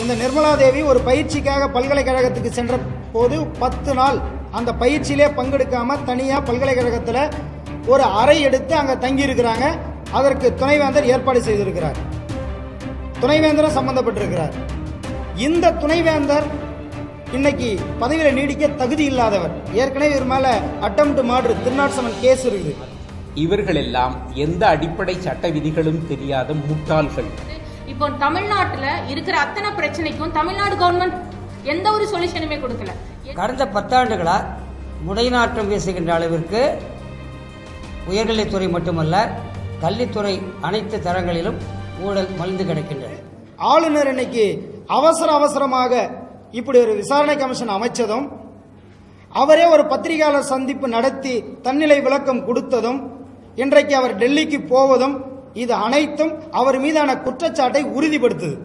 இந்த நிர்மலா தேவி ஒரு பயிற்சிக்காக பல்கலைக்கழகத்துக்கு சென்ற போது பத்து நாள் அந்த பயிற்சியிலே பங்கெடுக்காம தனியா பல்கலைக்கழகத்தில் ஒரு அறை எடுத்து அங்க தங்கி இருக்கிறாங்க அதற்கு துணைவேந்தர் ஏற்பாடு செய்திருக்கிறார் துணைவேந்தரும் சம்பந்தப்பட்டிருக்கிறார் இந்த துணைவேந்தர் இன்னைக்கு பதவியில நீடிக்க தகுதி இல்லாதவர் ஏற்கனவே இவர் மேல அட்டம் டு மாடு திருநாட்சமன் கேஸ் இருக்குது இவர்களெல்லாம் எந்த அடிப்படை சட்ட விதிகளும் தெரியாத முட்டாள்கள் இப்போ தமிழ்நாட்டுல இருக்கிற அத்தனை பிரச்சனைக்கும் தமிழ்நாடு கவர்மெண்ட் எந்த ஒரு சொல்யூஷனுமே கொடுக்கல கடந்த பத்தாண்டுகளா முடைநாற்றம் வீசுகின்ற அளவிற்கு உயர்நிலைத்துறை மட்டுமல்ல கல்வித்துறை அனைத்து தரங்களிலும் ஊழல் மலிந்து கிடக்கின்றது ஆளுநர் இன்னைக்கு அவசர அவசரமாக இப்படி ஒரு விசாரணை கமிஷன் அமைச்சதும் அவரே ஒரு பத்திரிகையாளர் சந்திப்பு நடத்தி தன்னிலை விளக்கம் கொடுத்ததும் இன்றைக்கு அவர் டெல்லிக்கு போவதும் இது அனைத்தும் அவர் மீதான குற்றச்சாட்டை உறுதிப்படுத்துது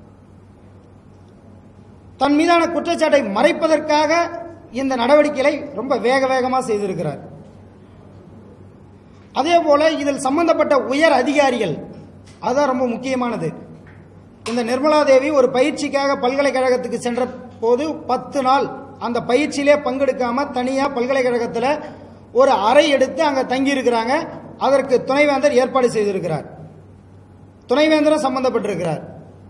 தன் மீதான குற்றச்சாட்டை மறைப்பதற்காக இந்த நடவடிக்கைகளை ரொம்ப வேக வேகமாக செய்திருக்கிறார் அதே போல இதில் சம்பந்தப்பட்ட உயர் அதிகாரிகள் அதுதான் ரொம்ப முக்கியமானது இந்த நிர்மலா தேவி ஒரு பயிற்சிக்காக பல்கலைக்கழகத்துக்கு சென்ற போது பத்து நாள் அந்த பயிற்சியிலே பங்கெடுக்காம தனியா பல்கலைக்கழகத்தில் ஒரு அறை எடுத்து அங்க தங்கி இருக்கிறாங்க அதற்கு துணைவேந்தர் ஏற்பாடு செய்திருக்கிறார் துணைவேந்தரும் சம்பந்தப்பட்டிருக்கிறார்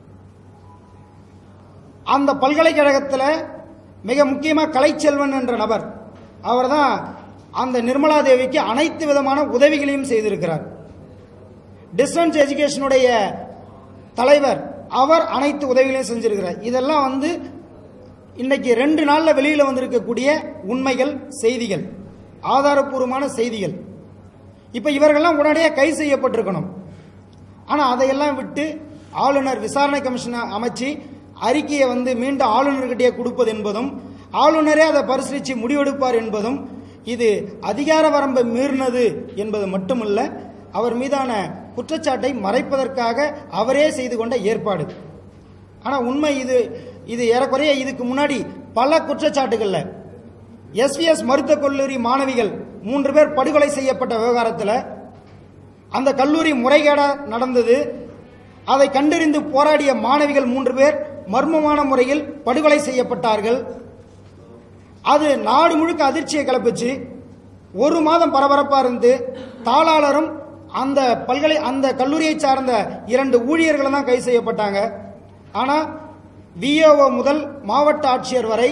அந்த பல்கலைக்கழகத்தில் மிக முக்கியமாக கலைச்செல்வன் என்ற நபர் அவர்தான் அந்த நிர்மலா தேவிக்கு அனைத்து விதமான உதவிகளையும் செய்திருக்கிறார் டிஸ்டன்ஸ் எஜுகேஷனுடைய தலைவர் அவர் அனைத்து உதவிகளையும் செஞ்சிருக்கிறார் இதெல்லாம் வந்து இன்னைக்கு ரெண்டு நாளில் வெளியில் வந்திருக்கக்கூடிய உண்மைகள் செய்திகள் ஆதாரப்பூர்வமான செய்திகள் இப்போ இவர்கள்லாம் உடனடியாக கைது செய்யப்பட்டிருக்கணும் ஆனால் அதையெல்லாம் விட்டு ஆளுநர் விசாரணை கமிஷனை அமைச்சு அறிக்கையை வந்து மீண்டும் ஆளுநர்கிட்டயே கொடுப்பது என்பதும் ஆளுநரே அதை பரிசீலித்து முடிவெடுப்பார் என்பதும் இது அதிகார வரம்பை மீறினது என்பது மட்டுமல்ல அவர் மீதான குற்றச்சாட்டை மறைப்பதற்காக அவரே செய்து கொண்ட ஏற்பாடு ஆனால் உண்மை இது இது ஏறக்குறைய இதுக்கு முன்னாடி பல குற்றச்சாட்டுகள்ல எஸ்விஎஸ் மருத்துவக் கல்லூரி மாணவிகள் மூன்று பேர் படுகொலை செய்யப்பட்ட விவகாரத்தில் அந்த கல்லூரி முறைகேடா நடந்தது அதை கண்டறிந்து போராடிய மாணவிகள் மூன்று பேர் மர்மமான முறையில் படுகொலை செய்யப்பட்டார்கள் அது நாடு முழுக்க அதிர்ச்சியை கிளப்புச்சு ஒரு மாதம் பரபரப்பா இருந்து தாளாளரும் அந்த பல்கலை அந்த கல்லூரியை சார்ந்த இரண்டு ஊழியர்களும் தான் கைது செய்யப்பட்டாங்க ஆனா விஓஓ முதல் மாவட்ட ஆட்சியர் வரை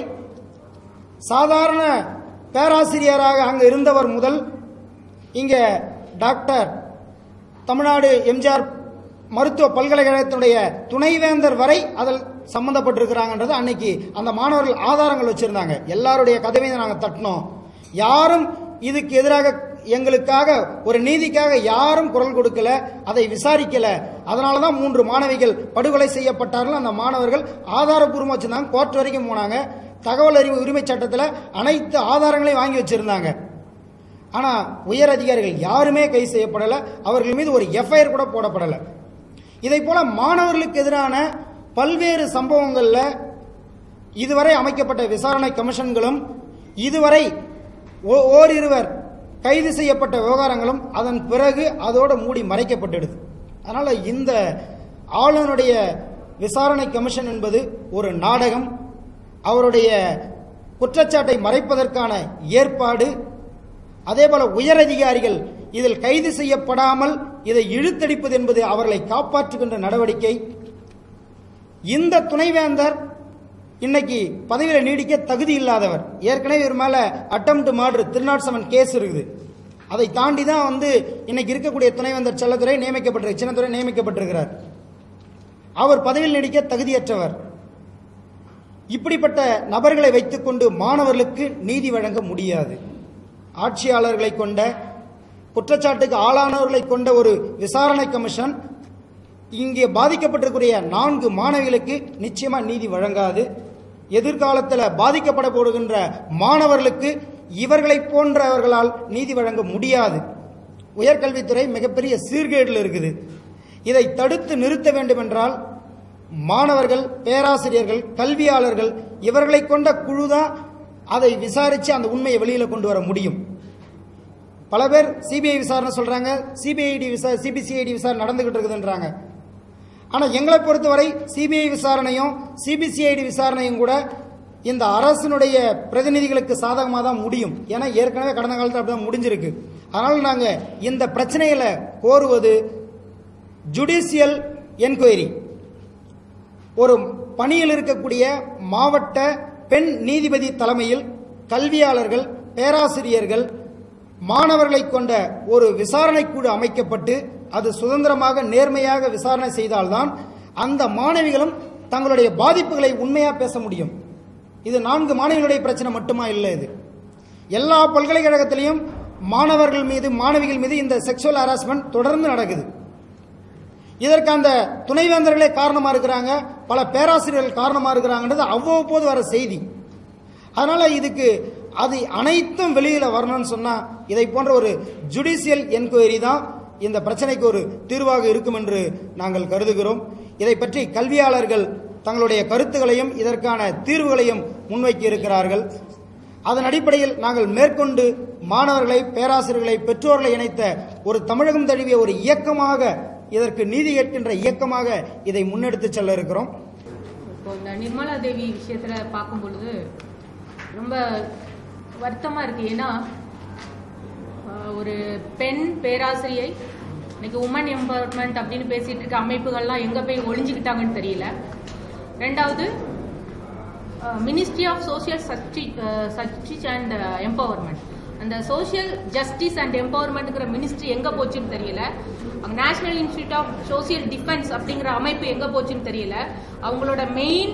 சாதாரண பேராசிரியராக அங்கு இருந்தவர் முதல் இங்க டாக்டர் தமிழ்நாடு எம்ஜிஆர் மருத்துவ பல்கலைக்கழகத்தினுடைய துணைவேந்தர் வரை அதில் சம்பந்தப்பட்டிருக்கிறாங்கன்றது அன்னைக்கு அந்த மாணவர்கள் ஆதாரங்கள் வச்சிருந்தாங்க எல்லாருடைய கதவையும் நாங்கள் தட்டினோம் யாரும் இதுக்கு எதிராக எங்களுக்காக ஒரு நீதிக்காக யாரும் குரல் கொடுக்கல அதை விசாரிக்கல அதனால தான் மூன்று மாணவிகள் படுகொலை செய்யப்பட்டார்கள் அந்த மாணவர்கள் ஆதாரப்பூர்வமாக வச்சிருந்தாங்க கோர்ட் வரைக்கும் போனாங்க தகவல் அறிவு உரிமை சட்டத்தில் அனைத்து ஆதாரங்களையும் வாங்கி வச்சிருந்தாங்க ஆனா உயர் அதிகாரிகள் யாருமே கைது செய்யப்படல அவர்கள் மீது ஒரு எஃப்ஐஆர் கூட போடப்படல இதை போல மாணவர்களுக்கு எதிரான பல்வேறு சம்பவங்கள்ல இதுவரை அமைக்கப்பட்ட விசாரணை கமிஷன்களும் இதுவரை ஓ- ஓரிருவர் கைது செய்யப்பட்ட விவகாரங்களும் அதன் பிறகு அதோட மூடி மறைக்கப்பட்டுடுது அதனால இந்த ஆளுநருடைய விசாரணை கமிஷன் என்பது ஒரு நாடகம் அவருடைய குற்றச்சாட்டை மறைப்பதற்கான ஏற்பாடு அதேபோல உயர் அதிகாரிகள் இதில் கைது செய்யப்படாமல் இதை இழுத்தடிப்பது என்பது அவர்களை காப்பாற்றுகின்ற நடவடிக்கை இந்த துணைவேந்தர் இன்னைக்கு பதவியில் நீடிக்க தகுதி இல்லாதவர் ஏற்கனவே இவர் மேல அட்டம் டு மாடு திருநாட்சமன் கேஸ் இருக்குது அதை தாண்டி தான் வந்து இன்னைக்கு இருக்கக்கூடிய துணைவேந்தர் செல்லத்துறை நியமிக்கப்பட்டிருக்கு சின்னத்துறை நியமிக்கப்பட்டிருக்கிறார் அவர் பதவியில் நீடிக்க தகுதியற்றவர் இப்படிப்பட்ட நபர்களை வைத்துக்கொண்டு மாணவர்களுக்கு நீதி வழங்க முடியாது ஆட்சியாளர்களை கொண்ட குற்றச்சாட்டுக்கு ஆளானவர்களை கொண்ட ஒரு விசாரணை கமிஷன் இங்கே பாதிக்கப்பட்டிருக்கிற நான்கு மாணவிகளுக்கு நிச்சயமா நீதி வழங்காது எதிர்காலத்தில் பாதிக்கப்பட போடுகின்ற மாணவர்களுக்கு இவர்களை போன்றவர்களால் நீதி வழங்க முடியாது உயர்கல்வித்துறை மிகப்பெரிய சீர்கேடில் இருக்குது இதை தடுத்து நிறுத்த வேண்டும் என்றால் மாணவர்கள் பேராசிரியர்கள் கல்வியாளர்கள் இவர்களை கொண்ட குழு தான் அதை விசாரித்து அந்த உண்மையை வெளியில கொண்டு வர முடியும் பல பேர் சிபிஐ விசாரணை சொல்றாங்க சிபிஐடி விசாரணை சிபிசிஐடி விசாரணை நடந்துகிட்டு இருக்குதுன்றாங்க ஆனால் எங்களை பொறுத்தவரை சிபிஐ விசாரணையும் சிபிசிஐடி விசாரணையும் கூட இந்த அரசினுடைய பிரதிநிதிகளுக்கு சாதகமாக தான் முடியும் ஏன்னா ஏற்கனவே கடந்த காலத்தில் அப்படி தான் முடிஞ்சிருக்கு அதனால் நாங்கள் இந்த பிரச்சனைகளை கோருவது ஜுடிஷியல் என்கொயரி ஒரு பணியில் இருக்கக்கூடிய மாவட்ட பெண் நீதிபதி தலைமையில் கல்வியாளர்கள் பேராசிரியர்கள் மாணவர்களை கொண்ட ஒரு விசாரணை குழு அமைக்கப்பட்டு அது சுதந்திரமாக நேர்மையாக விசாரணை செய்தால்தான் அந்த மாணவிகளும் தங்களுடைய பாதிப்புகளை உண்மையாக பேச முடியும் இது நான்கு மாணவிகளுடைய பிரச்சனை மட்டுமா இல்லை இது எல்லா பல்கலைக்கழகத்திலையும் மாணவர்கள் மீது மாணவிகள் மீது இந்த செக்ஷுவல் ஹராஸ்மெண்ட் தொடர்ந்து நடக்குது இதற்கு அந்த துணைவேந்தர்களே காரணமாக இருக்கிறாங்க பல பேராசிரியர்கள் காரணமாக இருக்கிறாங்கன்றது அவ்வப்போது வர செய்தி அதனால் இதுக்கு அது அனைத்தும் வெளியில் வரணும்னு சொன்னால் இதை போன்ற ஒரு ஜுடிஷியல் என்கொயரி தான் இந்த பிரச்சனைக்கு ஒரு தீர்வாக இருக்கும் என்று நாங்கள் கருதுகிறோம் இதை பற்றி கல்வியாளர்கள் தங்களுடைய கருத்துகளையும் இதற்கான தீர்வுகளையும் முன்வைக்க இருக்கிறார்கள் அதன் அடிப்படையில் நாங்கள் மேற்கொண்டு மாணவர்களை பேராசிரியர்களை பெற்றோர்களை இணைத்த ஒரு தமிழகம் தழுவிய ஒரு இயக்கமாக இதற்கு நீதி கேட்கின்ற இயக்கமாக இதை முன்னெடுத்து செல்ல இருக்கிறோம் இப்போ இந்த நிர்மலா தேவி விஷயத்துல பார்க்கும் பொழுது ரொம்ப வருத்தமா இருக்கு ஏன்னா ஆஹ், ஒரு பெண் பேராசிரியை இன்னைக்கு உமன் எம்பவர்மெண்ட் அப்படின்னு பேசிட்டு இருக்க அமைப்புகள்லாம் எங்க போய் ஒளிஞ்சுக்கிட்டாங்கன்னு தெரியல ரெண்டாவது ministry of social justice and empowerment அந்த சோஷியல் ஜஸ்டிஸ் அண்ட் எம்பவர்மெண்ட்ங்கிற மினிஸ்ட்ரி எங்க போச்சுன்னு தெரியல national institute of social defence அப்படிங்கிற அமைப்பு எங்க போச்சுன்னு தெரியல அவங்களோட main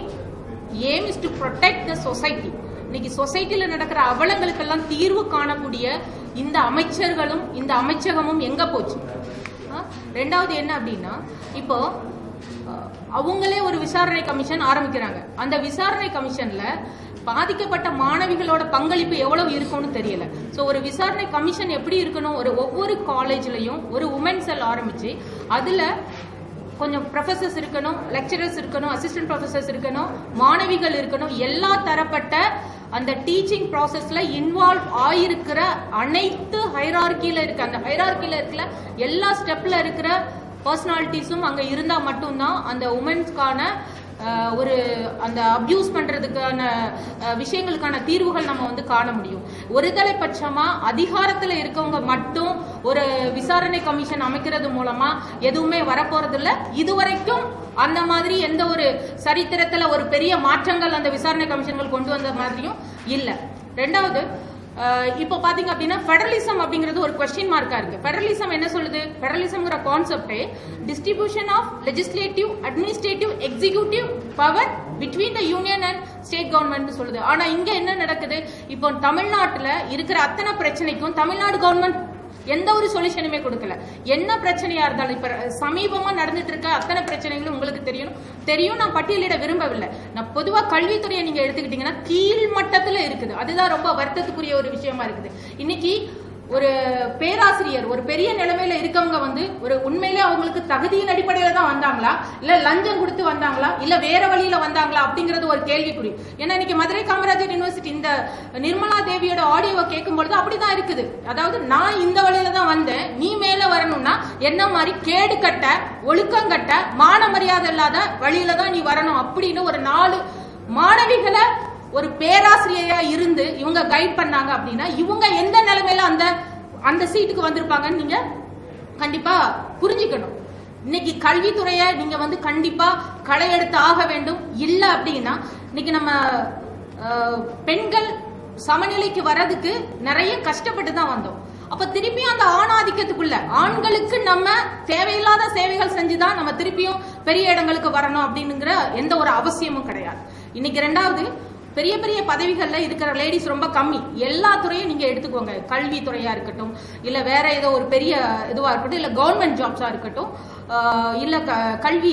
aim is to protect the society இன்னைக்கு சொசைட்டில நடக்கிற அவலங்களுக்கெல்லாம் தீர்வு காணக்கூடிய இந்த அமைச்சர்களும் இந்த அமைச்சகமும் எங்க போச்சு ஆ? ரெண்டாவது என்ன அப்படின்னா இப்போ அஹ், அவங்களே ஒரு விசாரணை கமிஷன் ஆரம்பிக்கிறாங்க அந்த விசாரணை கமிஷன்ல பாதிக்கப்பட்ட மாணவிகளோட பங்களிப்பு எவ்வளவு இருக்கும்னு தெரியல சோ ஒரு விசாரணை கமிஷன் எப்படி இருக்கணும் ஒரு ஒவ்வொரு காலேஜ்லயும் ஒரு உமன் செல் ஆரம்பிச்சு அதுல கொஞ்சம் ப்ரொஃபசர்ஸ் இருக்கணும் லெக்சரர்ஸ் இருக்கணும் அசிஸ்டன்ட் ப்ரொஃபசர்ஸ் இருக்கணும் மாணவிகள் இருக்கணும் எல்லா தரப்பட்ட அந்த டீச்சிங் ப்ராசஸ்ல இன்வால்வ் ஆயிருக்கிற அனைத்து ஹைரார்கியில இருக்க அந்த ஹைரார்கியில இருக்கிற எல்லா ஸ்டெப்ல இருக்கிற பர்சனாலிட்டிஸும் அங்க இருந்தா மட்டும்தான் அந்த உமன்ஸ்க்கான ஒரு அந்த அபியூஸ் பண்றதுக்கான அஹ், விஷயங்களுக்கான தீர்வுகள் நம்ம வந்து காண முடியும் ஒருதலை பட்சமா அதிகாரத்துல இருக்கவங்க மட்டும் ஒரு விசாரணை கமிஷன் அமைக்கிறது மூலமா எதுவுமே வரப்போறது இல்ல இதுவரைக்கும் அந்த மாதிரி எந்த ஒரு சரித்திரத்துல ஒரு பெரிய மாற்றங்கள் அந்த விசாரணை கமிஷன்கள் கொண்டு வந்த மாதிரியும் இல்ல ரெண்டாவது அஹ், இப்போ பாத்தீங்க அப்படின்னா ஃபெடரலிசம் அப்படிங்கிறது ஒரு கொஸ்டின் மார்க்கா இருக்கு ஃபெடரலிசம் என்ன சொல்லுது ஃபெடரலிசம்ங்கிற கான்செப்டே distribution of legislative administrative executive power between the union and state government சொல்லுது ஆனா இங்க என்ன நடக்குது இப்போ தமிழ்நாட்டுல இருக்கிற அத்தனை பிரச்சனைக்கும் தமிழ்நாடு கவர்மெண்ட் எந்த ஒரு சொல்யூஷனுமே கொடுக்கல என்ன பிரச்சனையா இருந்தாலும் இப்ப சமீபமா நடந்துட்டு இருக்க அத்தனை பிரச்சனைகளும் உங்களுக்கு தெரியும் தெரியும் நான் பட்டியலிட விரும்பவில்லை நான் பொதுவா கல்வித்துறையை நீங்க எடுத்துக்கிட்டீங்கன்னா கீழ் மட்டத்துல இருக்குது அதுதான் ரொம்ப வருத்தத்துக்குரிய ஒரு விஷயமா இருக்குது இன்னைக்கு ஒரு பேராசிரியர் ஒரு பெரிய நிலைமையில இருக்கவங்க வந்து ஒரு உண்மையிலே அவங்களுக்கு தகுதியின் அடிப்படையில தான் வந்தாங்களா இல்ல லஞ்சம் கொடுத்து வந்தாங்களா இல்ல வேற வழியில வந்தாங்களா அப்படிங்கறது ஒரு கேள்விக்குறி ஏன்னா இன்னைக்கு மதுரை காமராஜர் யூனிவர்சிட்டி இந்த நிர்மலா தேவியோட ஆடியோவை கேட்கும் பொழுது அப்படிதான் இருக்குது அதாவது நான் இந்த வழியில தான் வந்தேன் நீ மேல வரணும்னா என்ன மாதிரி கேடு கட்ட ஒழுக்கம் கட்ட மான மரியாதை இல்லாத வழியில தான் நீ வரணும் அப்படின்னு ஒரு நாலு மாணவிகளை ஒரு பேராசிரியரா இருந்து இவங்க கைட் பண்ணாங்க அப்படின்னா இவங்க எந்த நிலைமையில அந்த அந்த சீட்டுக்கு வந்திருப்பாங்கன்னு நீங்க கண்டிப்பா புரிஞ்சுக்கணும் இன்னைக்கு கல்வித்துறைய நீங்க வந்து கண்டிப்பா களை எடுத்து ஆக வேண்டும் இல்ல அப்படின்னா இன்னைக்கு நம்ம அஹ், பெண்கள் சமநிலைக்கு வர்றதுக்கு நிறைய கஷ்டப்பட்டு தான் வந்தோம் அப்ப திருப்பியும் அந்த ஆணாதிக்கத்துக்குள்ள ஆண்களுக்கு நம்ம தேவையில்லாத சேவைகள் செஞ்சுதான் நம்ம திருப்பியும் பெரிய இடங்களுக்கு வரணும் அப்படிங்கிற எந்த ஒரு அவசியமும் கிடையாது இன்னைக்கு ரெண்டாவது பெரிய பெரிய பதவிகள்ல இருக்கிற லேடிஸ் ரொம்ப கம்மி எல்லா துறையும் நீங்க எடுத்துக்கோங்க கல்வி துறையா இருக்கட்டும் இல்ல வேற ஏதோ ஒரு பெரிய இதுவா இருக்கட்டும் இல்ல கவர்மெண்ட் ஜாப்ஸா இருக்கட்டும் ஆஹ் இல்ல க- கல்வி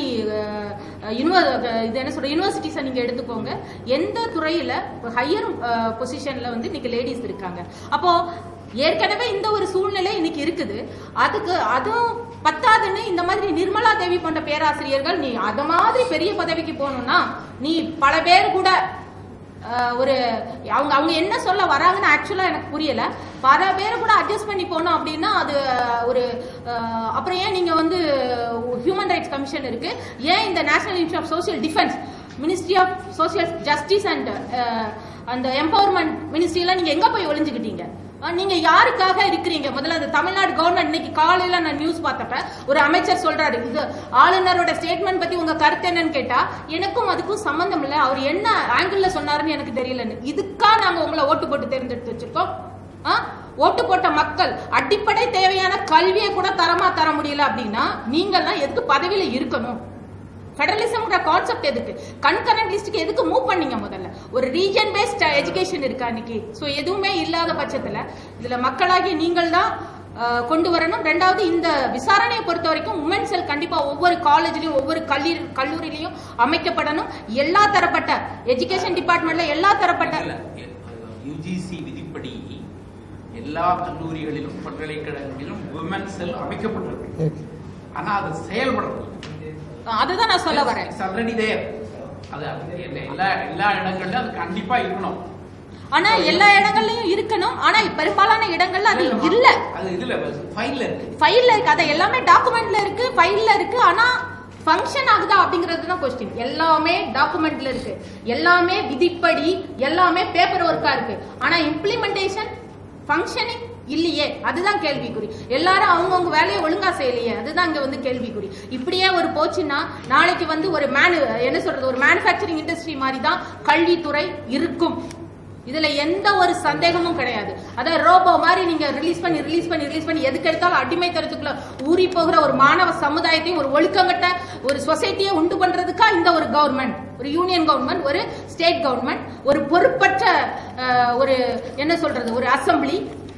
யூனிவர் இது என்ன சொல்ற யூனிவர்சிட்டிஸை நீங்க எடுத்துக்கோங்க எந்த துறையில ஹையர் பொசிஷன்ல வந்து இன்னைக்கு லேடிஸ் இருக்காங்க அப்போ ஏற்கனவே இந்த ஒரு சூழ்நிலை இன்னைக்கு இருக்குது அதுக்கு அதுவும் பத்தாதுன்னு இந்த மாதிரி நிர்மலா தேவி போன்ற பேராசிரியர்கள் நீ அத மாதிரி பெரிய பதவிக்கு போகணும்னா நீ பல பேர் கூட அஹ், ஒரு அவங்க அவங்க என்ன சொல்ல வராங்கன்னு ஆக்சுவலா எனக்கு புரியல பல பேர் கூட அட்ஜஸ்ட் பண்ணி போனோம் அப்படின்னா அது அஹ், ஒரு அஹ், அப்புறம் ஏன் நீங்க வந்து ஹியூமன் ரைட்ஸ் கமிஷன் இருக்கு ஏன் இந்த national institute of social defence ministry of social justice and அந்த எம்பவர்மெண்ட் மினிஸ்ட்ரியில நீங்க எங்க போய் ஒளிஞ்சுக்கிட்டீங்க அஹ் நீங்க யாருக்காக இருக்கிறீங்க முதல்ல அந்த தமிழ்நாடு கவர்மெண்ட் இன்னைக்கு காலையில நான் நியூஸ் பார்த்தப்ப ஒரு அமைச்சர் சொல்றாரு இது ஆளுநரோட ஸ்டேட்மெண்ட் பத்தி உங்க கருத்து என்னன்னு கேட்டா எனக்கும் அதுக்கும் சம்பந்தம் இல்ல அவர் என்ன ஆங்கிள் சொன்னாருன்னு எனக்கு தெரியலன்னு இதுக்கா நாங்க உங்களை ஓட்டு போட்டு தேர்ந்தெடுத்து வச்சிருக்கோம் ஆ? ஓட்டு போட்ட மக்கள் அடிப்படை தேவையான கல்வியை கூட தரமா தர முடியல அப்படின்னா நீங்கெல்லாம் எதுக்கு பதவியில இருக்கணும் ஃபெடரலிசம்ங்கிற கான்செப்ட் எதுக்கு கன்கரண்ட் லிஸ்ட்டுக்கு எதுக்கு மூவ் பண்ணீங்க முதல்ல ஒரு ரீஜன் பேஸ்ட் எஜுகேஷன் இருக்கா இன்னைக்கு ஸோ எதுவுமே இல்லாத பட்சத்தில் இதுல மக்களாகிய நீங்கள் தான் அஹ், கொண்டு வரணும் ரெண்டாவது இந்த விசாரணையை பொறுத்த வரைக்கும் உமன் செல் கண்டிப்பா ஒவ்வொரு காலேஜ்லயும் ஒவ்வொரு கல்லூரி கல்லூரிலையும் அமைக்கப்படணும் எல்லா தரப்பட்ட எஜுகேஷன் டிபார்ட்மெண்ட்ல எல்லா தரப்பட்ட யுஜிசி விதிப்படி எல்லா கல்லூரிகளிலும் பல்கலைக்கழகங்களிலும் விமன் செல் அமைக்கப்பட்டிருக்கு ஆனா அது செயல்படுறது அஹ், அதுதான் நான் சொல்ல வரேன் ஆல்ரெடி தேர் அது அது எல்லா- எல்லா எல்லா இடங்கள்லயும் அது கண்டிப்பா இருக்கணும் ஆனா எல்லா இடங்கள்லயும் இருக்கணும் ஆனா பெரும்பாலான இடங்கள்ல அது இல்ல அது இதுல ஃபைல்ல இருக்கு ஃபைல்ல இருக்கு அது எல்லாமே டாக்குமெண்ட்ல இருக்கு ஃபைல்ல இருக்கு ஆனா ஃபங்க்ஷன் ஆகுதா அப்படிங்கிறது தான் கொஸ்டின் எல்லாமே டாக்குமெண்ட்ல இருக்கு எல்லாமே விதிப்படி எல்லாமே பேப்பர் ஒர்க்கா இருக்கு ஆனா இம்ப்ளிமெண்டேஷன் ஃபங்க்ஷனிங் இல்லையே அதுதான் கேள்விக்குறி எல்லாரும் அவங்கவுங்க வேலையை ஒழுங்கா செய்யலையே அதுதான் இங்க வந்து கேள்விக்குறி இப்படியே ஒரு போச்சுன்னா நாளைக்கு வந்து ஒரு மேனு என்ன சொல்றது ஒரு மேனுஃபேக்சரிங் இண்டஸ்ட்ரி மாதிரி தான் கல்வித்துறை இருக்கும் இதுல எந்த ஒரு சந்தேகமும் கிடையாது அதான் ரோபோ மாதிரி நீங்க ரிலீஸ் பண்ணி ரிலீஸ் பண்ணி ரிலீஸ் பண்ணி எதுக்கு எடுத்தாலும் அடிமைத்தனத்துக்குள்ள ஊறி போகிற ஒரு மாணவ சமுதாயத்தையும் ஒரு ஒழுக்கங்கட்ட ஒரு சொசைட்டியை உண்டு பண்றதுக்கா இந்த ஒரு கவர்மெண்ட் ஒரு யூனியன் கவர்மெண்ட் ஒரு ஸ்டேட் கவர்மெண்ட் ஒரு பொறுப்பற்ற அஹ், ஒரு என்ன சொல்றது ஒரு அசம்பிளி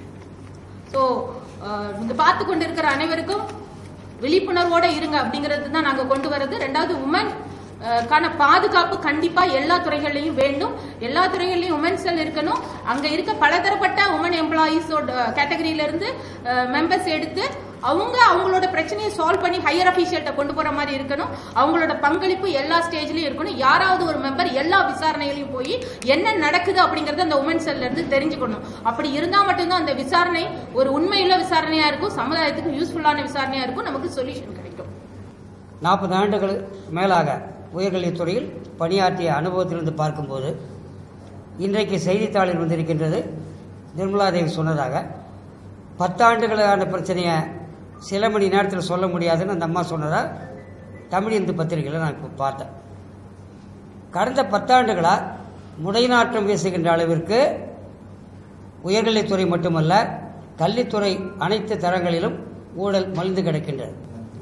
ஸோ இங்க பார்த்து கொண்டு இருக்கிற அனைவருக்கும் விழிப்புணர்வோட இருங்க அப்படிங்கிறது தான் நாங்க கொண்டு வர்றது ரெண்டாவது உமன் கான பாதுகாப்பு கண்டிப்பா எல்லா துறைகள்லயும் வேண்டும் எல்லா துறைகள்லயும் உமன் செல் இருக்கணும் அங்க இருக்க பலதரப்பட்ட உமன் எம்ப்ளாயீஸோட கேட்டகரியில இருந்து மெம்பர்ஸ் எடுத்து அவங்க அவங்களோட பிரச்சனையை சால்வ் பண்ணி ஹையர் அபிஷியல்ட்ட கொண்டு போற மாதிரி இருக்கணும் அவங்களோட பங்களிப்பு எல்லா ஸ்டேஜ்லயும் இருக்கணும் யாராவது ஒரு மெம்பர் எல்லா விசாரணைகளையும் போய் என்ன நடக்குது அப்படிங்கறத அந்த உமன் செல்ல இருந்து தெரிஞ்சுக்கணும் அப்படி இருந்தா மட்டும்தான் அந்த விசாரணை ஒரு உண்மையுள்ள விசாரணையா இருக்கும் சமுதாயத்துக்கு யூஸ்ஃபுல்லான விசாரணையா இருக்கும் நமக்கு சொல்யூஷன் கிடைக்கும் நாற்பது ஆண்டுகள் மேலாக உயர்கல்வித்துறையில் பணியாற்றிய அனுபவத்திலிருந்து பார்க்கும்போது இன்றைக்கு செய்தித்தாளில் வந்திருக்கின்றது நிர்மலாதேவி சொன்னதாக பத்தாண்டுகளான பிரச்சனையை சில மணி நேரத்தில் சொல்ல முடியாதுன்னு அந்த அம்மா சொன்னதா தமிழ் இந்து பத்திரிகையில் நான் இப்போ பார்த்தேன் கடந்த பத்தாண்டுகளாக முடைநாற்றம் வீசுகின்ற அளவிற்கு உயர்கல்வித்துறை மட்டுமல்ல கல்வித்துறை அனைத்து தரங்களிலும் ஊழல் மலிந்து கிடக்கின்றது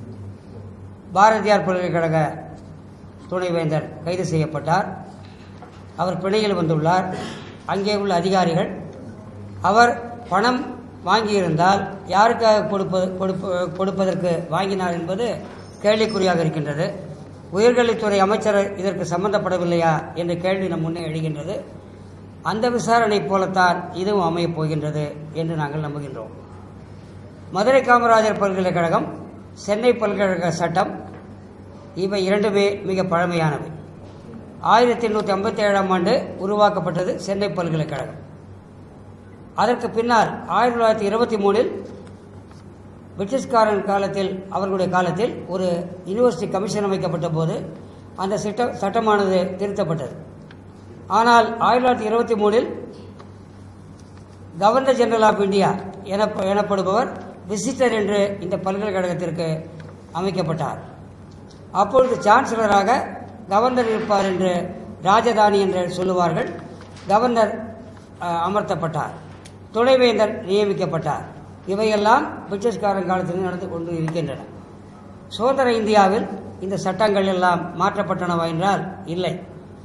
பாரதியார் பல்கலைக்கழக துணைவேந்தர் கைது செய்யப்பட்டார் அவர் பிணையில் வந்துள்ளார் அங்கே உள்ள அதிகாரிகள் அவர் பணம் வாங்கியிருந்தால் யாருக்காக கொடுப்பது கொடுப்ப- கொடுப்பதற்கு வாங்கினார் என்பது கேள்விக்குறியாக இருக்கின்றது உயர்கல்வித்துறை அமைச்சர் இதற்கு சம்பந்தப்படவில்லையா என்ற கேள்வி நம் முன்னே எழுகின்றது அந்த விசாரணை போலத்தான் இதுவும் அமையப் போகின்றது என்று நாங்கள் நம்புகின்றோம் மதுரை காமராஜர் பல்கலைக்கழகம் சென்னை பல்கலைக்கழக சட்டம் இவை இரண்டுமே மிக பழமையானவை ஆயிரத்தி எண்ணூற்றி ஐம்பத்தி ஏழாம் ஆண்டு உருவாக்கப்பட்டது சென்னை பல்கலைக்கழகம் அதற்கு பின்னால் ஆயிரத்தி தொள்ளாயிரத்தி இருபத்தி மூணில் பிரிட்டிஷ்காரன் காலத்தில் அவர்களுடைய காலத்தில் ஒரு யூனிவர்சிட்டி கமிஷன் அமைக்கப்பட்ட போது அந்த சட்ட சட்டமானது திருத்தப்பட்டது ஆனால் ஆயிரத்தி தொள்ளாயிரத்தி இருபத்தி மூணில் கவர்னர் ஜெனரல் ஆஃப் இந்தியா எனப்ப எனப்படுபவர் விசிட்டர் என்று இந்த பல்கலைக்கழகத்திற்கு அமைக்கப்பட்டார் அப்பொழுது சான்சலராக கவர்னர் இருப்பார் என்று ராஜதானி என்று சொல்லுவார்கள் கவர்னர் அஹ், அமர்த்தப்பட்டார் துணைவேந்தர் நியமிக்கப்பட்டார் இவையெல்லாம் பிரிட்டிஷ்காரன் காலத்தில் நடந்து கொண்டு இருக்கின்றன சுதந்திர இந்தியாவில் இந்த சட்டங்கள் எல்லாம் மாற்றப்பட்டனவா என்றால் இல்லை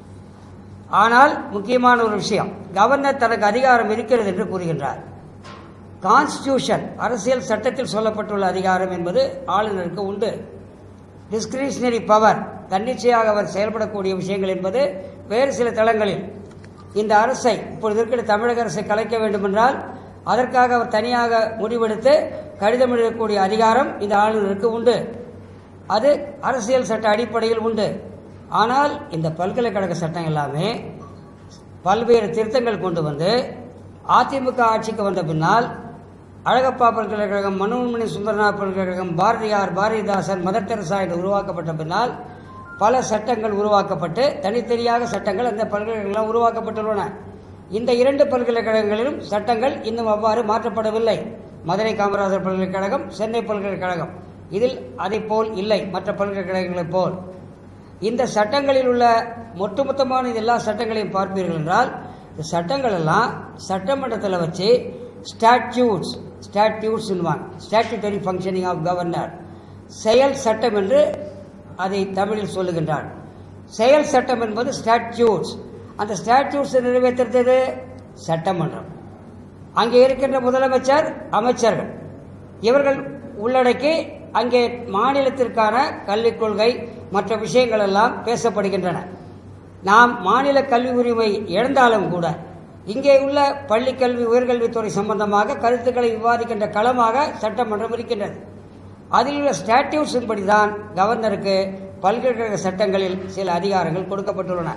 ஆனால் முக்கியமான ஒரு விஷயம் கவர்னர் தனக்கு அதிகாரம் இருக்கிறது என்று கூறுகின்றார் கான்ஸ்டியூஷன் அரசியல் சட்டத்தில் சொல்லப்பட்டுள்ள அதிகாரம் என்பது ஆளுநருக்கு உண்டு டிஸ்கிரிஷனரி பவர் தன்னிச்சையாக அவர் செயல்படக்கூடிய விஷயங்கள் என்பது வேறு சில தளங்களில் இந்த அரசை இப்பொழுது இருக்கிற தமிழக அரசை கலைக்க வேண்டுமென்றால் அதற்காக அவர் தனியாக முடிவெடுத்து கடிதம் எழுதக்கூடிய அதிகாரம் இந்த ஆளுநருக்கு உண்டு அது அரசியல் சட்ட அடிப்படையில் உண்டு ஆனால் இந்த பல்கலைக்கழக சட்டம் எல்லாமே பல்வேறு திருத்தங்கள் கொண்டு வந்து அதிமுக ஆட்சிக்கு வந்த பின்னால் அழகப்பா பல்கலைக்கழகம் மனோன்மணி சுந்தரநாத் பல்கலைக்கழகம் பாரதியார் பாரதிதாசன் மதர் தெரசா என்று உருவாக்கப்பட்ட பின்னால் பல சட்டங்கள் உருவாக்கப்பட்டு தனித்தனியாக சட்டங்கள் அந்த பல்கலைக்கழகம் உருவாக்கப்பட்டுள்ளன இந்த இரண்டு பல்கலைக்கழகங்களிலும் சட்டங்கள் இன்னும் அவ்வாறு மாற்றப்படவில்லை மதுரை காமராஜர் பல்கலைக்கழகம் சென்னை பல்கலைக்கழகம் இதில் அதை போல் இல்லை மற்ற பல்கலைக்கழகங்களைப் போல் இந்த சட்டங்களில் உள்ள ஒட்டுமொத்தமான எல்லா சட்டங்களையும் பார்ப்பீர்கள் என்றால் இந்த சட்டங்கள் எல்லாம் சட்டமன்றத்தில் வச்சு statutes statutes statutory functioning of governor செயல் சட்டம் என்று அதை தமிழில் சொல்லுகின்றார் செயல் சட்டம் என்பது ஸ்டாட்யூட்ஸ் அந்த ஸ்டாட்யூட்ஸ் நிறைவேற்றுறது சட்டமன்றம் அங்கே இருக்கின்ற முதலமைச்சர் அமைச்சர்கள் இவர்கள் உள்ளடக்கி அங்கே மாநிலத்திற்கான கல்விக் கொள்கை மற்ற விஷயங்கள் எல்லாம் பேசப்படுகின்றன நாம் மாநில கல்வி உரிமை இழந்தாலும் கூட இங்கே உள்ள பள்ளிக்கல்வி உயர்கல்வித்துறை சம்பந்தமாக கருத்துக்களை விவாதிக்கின்ற களமாக சட்டமன்றம் இருக்கின்றது அதில் உள்ள ஸ்டாட்யூட்ஸின் படிதான் கவர்னருக்கு பல்கலைக்கழக சட்டங்களில் சில அதிகாரங்கள் கொடுக்கப்பட்டுள்ளன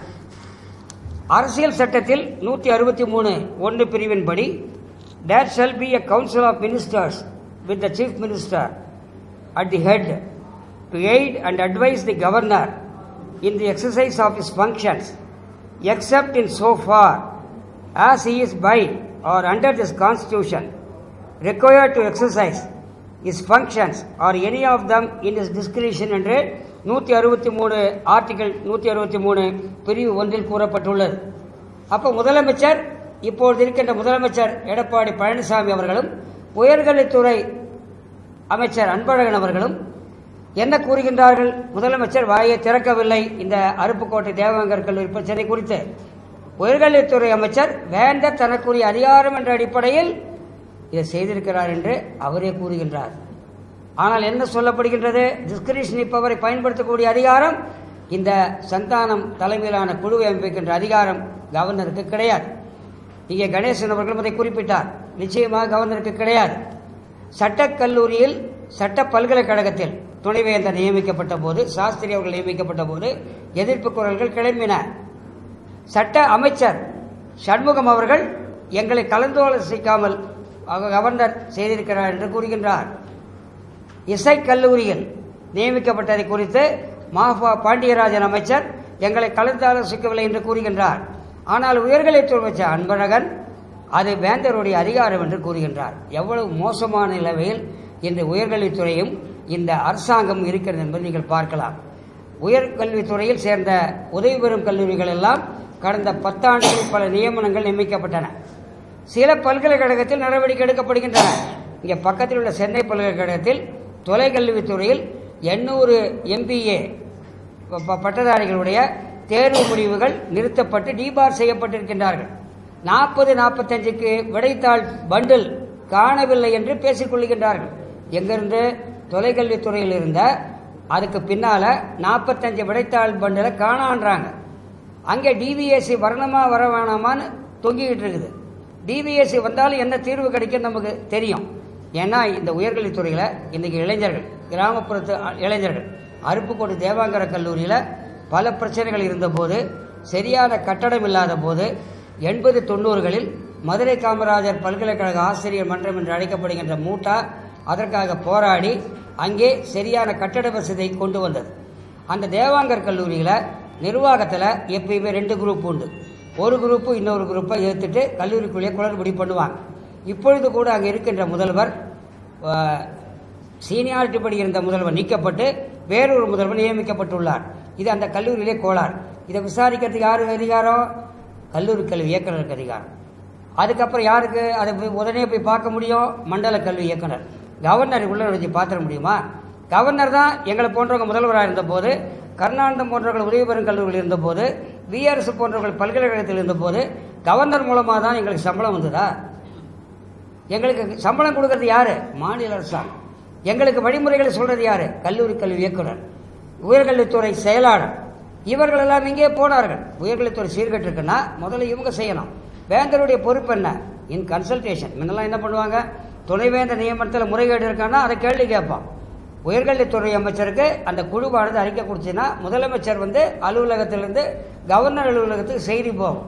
அரசியல் சட்டத்தில் நூற்றி அறுபத்தி மூணு ஒன்று பிரிவின்படி there shall be a council of ministers with the chief minister at the head to aid and advise the governor in the exercise of his functions except in so far as he is by or under this constitution required to exercise his functions or any of them in his discretion என்று நூற்றி அறுபத்தி மூணு article நூற்றி அறுபத்தி மூணு பிரிவு ஒன்றில் கூறப்பட்டுள்ளது அப்போ முதலமைச்சர் இப்பொழுது இருக்கின்ற முதலமைச்சர் எடப்பாடி பழனிசாமி அவர்களும் உயர்கல்வித்துறை அமைச்சர் அன்பழகன் அவர்களும் என்ன கூறுகின்றார்கள் முதலமைச்சர் வாயை திறக்கவில்லை இந்த அருப்புக்கோட்டை தேவங்கர் கல்லூரி பிரச்சனை குறித்து உயர்கல்வித்துறை அமைச்சர் வேந்த தனக்குரிய அதிகாரம் என்ற அடிப்படையில் இதை செய்திருக்கிறார் என்று அவரே கூறுகின்றார் ஆனால் என்ன சொல்லப்படுகின்றது டிஸ்கிரிஷனரி பவரை பயன்படுத்தக்கூடிய அதிகாரம் இந்த சந்தானம் தலைமையிலான குழுவை அமைக்கின்ற அதிகாரம் கவர்னருக்கு கிடையாது இங்கே கணேசன் அவர்களும் அதை குறிப்பிட்டார் நிச்சயமாக கவர்னருக்கு கிடையாது சட்டக் கல்லூரியில் சட்ட பல்கலைக்கழகத்தில் துணைவேந்தர் நியமிக்கப்பட்ட போது சாஸ்திரி அவர்கள் நியமிக்கப்பட்ட போது எதிர்ப்பு குரல்கள் கிளம்பின சட்ட அமைச்சர் சண்முகம் அவர்கள் எங்களை கலந்தாலோசிக்காமல் அவ- கவர்னர் செய்திருக்கிறார் என்று கூறுகின்றார் இசை கல்லூரியில் நியமிக்கப்பட்டதை குறித்து மாஃபா பாண்டியராஜன் அமைச்சர் எங்களை கலந்தாலோசிக்கவில்லை என்று கூறுகின்றார் ஆனால் உயர்கல்வித்துறை அமைச்சர் அன்பழகன் அது வேந்தருடைய அதிகாரம் என்று கூறுகின்றார் எவ்வளவு மோசமான நிலைமையில் இன்று உயர்கல்வித்துறையும் இந்த அரசாங்கம் இருக்கிறது என்பதை நீங்கள் பார்க்கலாம் உயர்கல்வித்துறையில் சேர்ந்த உதவி பெறும் கல்லூரிகள் எல்லாம் கடந்த பத்தாண்டுகளில் பல நியமனங்கள் நியமிக்கப்பட்டன சில பல்கலைக்கழகத்தில் நடவடிக்கை எடுக்கப்படுகின்றன இங்கே பக்கத்தில் உள்ள சென்னை பல்கலைக்கழகத்தில் தொலைக்கல்வித்துறையில் எண்ணூறு எம்பிஏ பட்டதாரிகளுடைய தேர்வு முடிவுகள் நிறுத்தப்பட்டு டிபார் செய்யப்பட்டிருக்கின்றார்கள் நாற்பது நாற்பத்தஞ்சுக்கு விடைத்தாள் பண்டில் காணவில்லை என்று பேசிக் கொள்கின்றார்கள் எங்கிருந்து தொலைக்கல்வித்துறையில் இருந்த அதுக்கு பின்னால நாற்பத்தஞ்சு விடைத்தாள் பண்டிலை காணான்றாங்க அங்கே டிவிஎஸ்சி வரணுமா வர வேணாமான்னு தொங்கிக்கிட்டு இருக்குது டிவிஎஸ்சி வந்தாலும் என்ன தீர்வு கிடைக்கும் நமக்கு தெரியும் ஏன்னா இந்த உயர்கல்வித்துறையில் இன்றைக்கி இளைஞர்கள் கிராமப்புறத்து அ- இளைஞர்கள் அருப்புக்கோட்டை தேவாங்கர கல்லூரியில் பல பிரச்சனைகள் இருந்தபோது சரியான கட்டடம் இல்லாத போது எண்பது தொண்ணூறுகளில் மதுரை காமராஜர் பல்கலைக்கழக ஆசிரியர் மன்றம் என்று அழைக்கப்படுகின்ற மூட்டா அதற்காக போராடி அங்கே சரியான கட்டட வசதியை கொண்டு வந்தது அந்த தேவாங்கர் கல்லூரியில் நிர்வாகத்தில் எப்பயுமே ரெண்டு குரூப் உண்டு ஒரு குரூப்பு இன்னொரு குரூப்பை ஏற்றுட்டு கல்லூரிக்குள்ளேயே குளறுபடி பண்ணுவாங்க இப்பொழுது கூட அங்கே இருக்கின்ற முதல்வர் சீனியாரிட்டி படி இருந்த முதல்வர் நீக்கப்பட்டு வேறொரு முதல்வர் நியமிக்கப்பட்டுள்ளார் இது அந்த கல்லூரியிலே கோளாறு இதை விசாரிக்கிறதுக்கு யாருக்கு அதிகாரம் கல்லூரி கல்வி இயக்குனருக்கு அதிகாரம் அதுக்கப்புறம் யாருக்கு அதை போய் உடனே போய் பார்க்க முடியும் மண்டல கல்வி இயக்குனர் கவர்னர் உள்ள வச்சு பார்த்துட முடியுமா கவர்னர் தான் எங்களை போன்றவங்க முதல்வராக இருந்தபோது கருணானந்தம் போன்றவர்கள் உதவி பெறும் கல்லூரியில் இருந்தபோது பிஆர்எஸ் போன்றவர்கள் பல்கலைக்கழகத்தில் இருந்தபோது கவர்னர் மூலமாக தான் எங்களுக்கு சம்பளம் வந்ததா எங்களுக்கு சம்பளம் கொடுக்கறது யாரு மாநில அரசாங்கம் எங்களுக்கு வழிமுறைகளை சொல்றது யாரு கல்லூரி கல்வி இயக்குனர் உயர்கல்வித்துறை செயலாளர் இவர்கள் எல்லாம் இங்கே போனார்கள் உயர்கல்வித்துறை சீர்கட்டு இருக்குன்னா முதல்ல இவங்க செய்யணும் வேந்தருடைய பொறுப்பு என்ன இன் கன்சல்டேஷன் முன்னெல்லாம் என்ன பண்ணுவாங்க துணைவேந்தர் நியமனத்தில் முறைகேடு இருக்கான்னா அதை கேள்வி கேட்பான் உயர்கல்வித்துறை அமைச்சருக்கு அந்த குழுவானது அறிக்கை கொடுத்துன்னா முதலமைச்சர் வந்து அலுவலகத்திலிருந்து கவர்னர் அலுவலகத்துக்கு செய்தி போகும்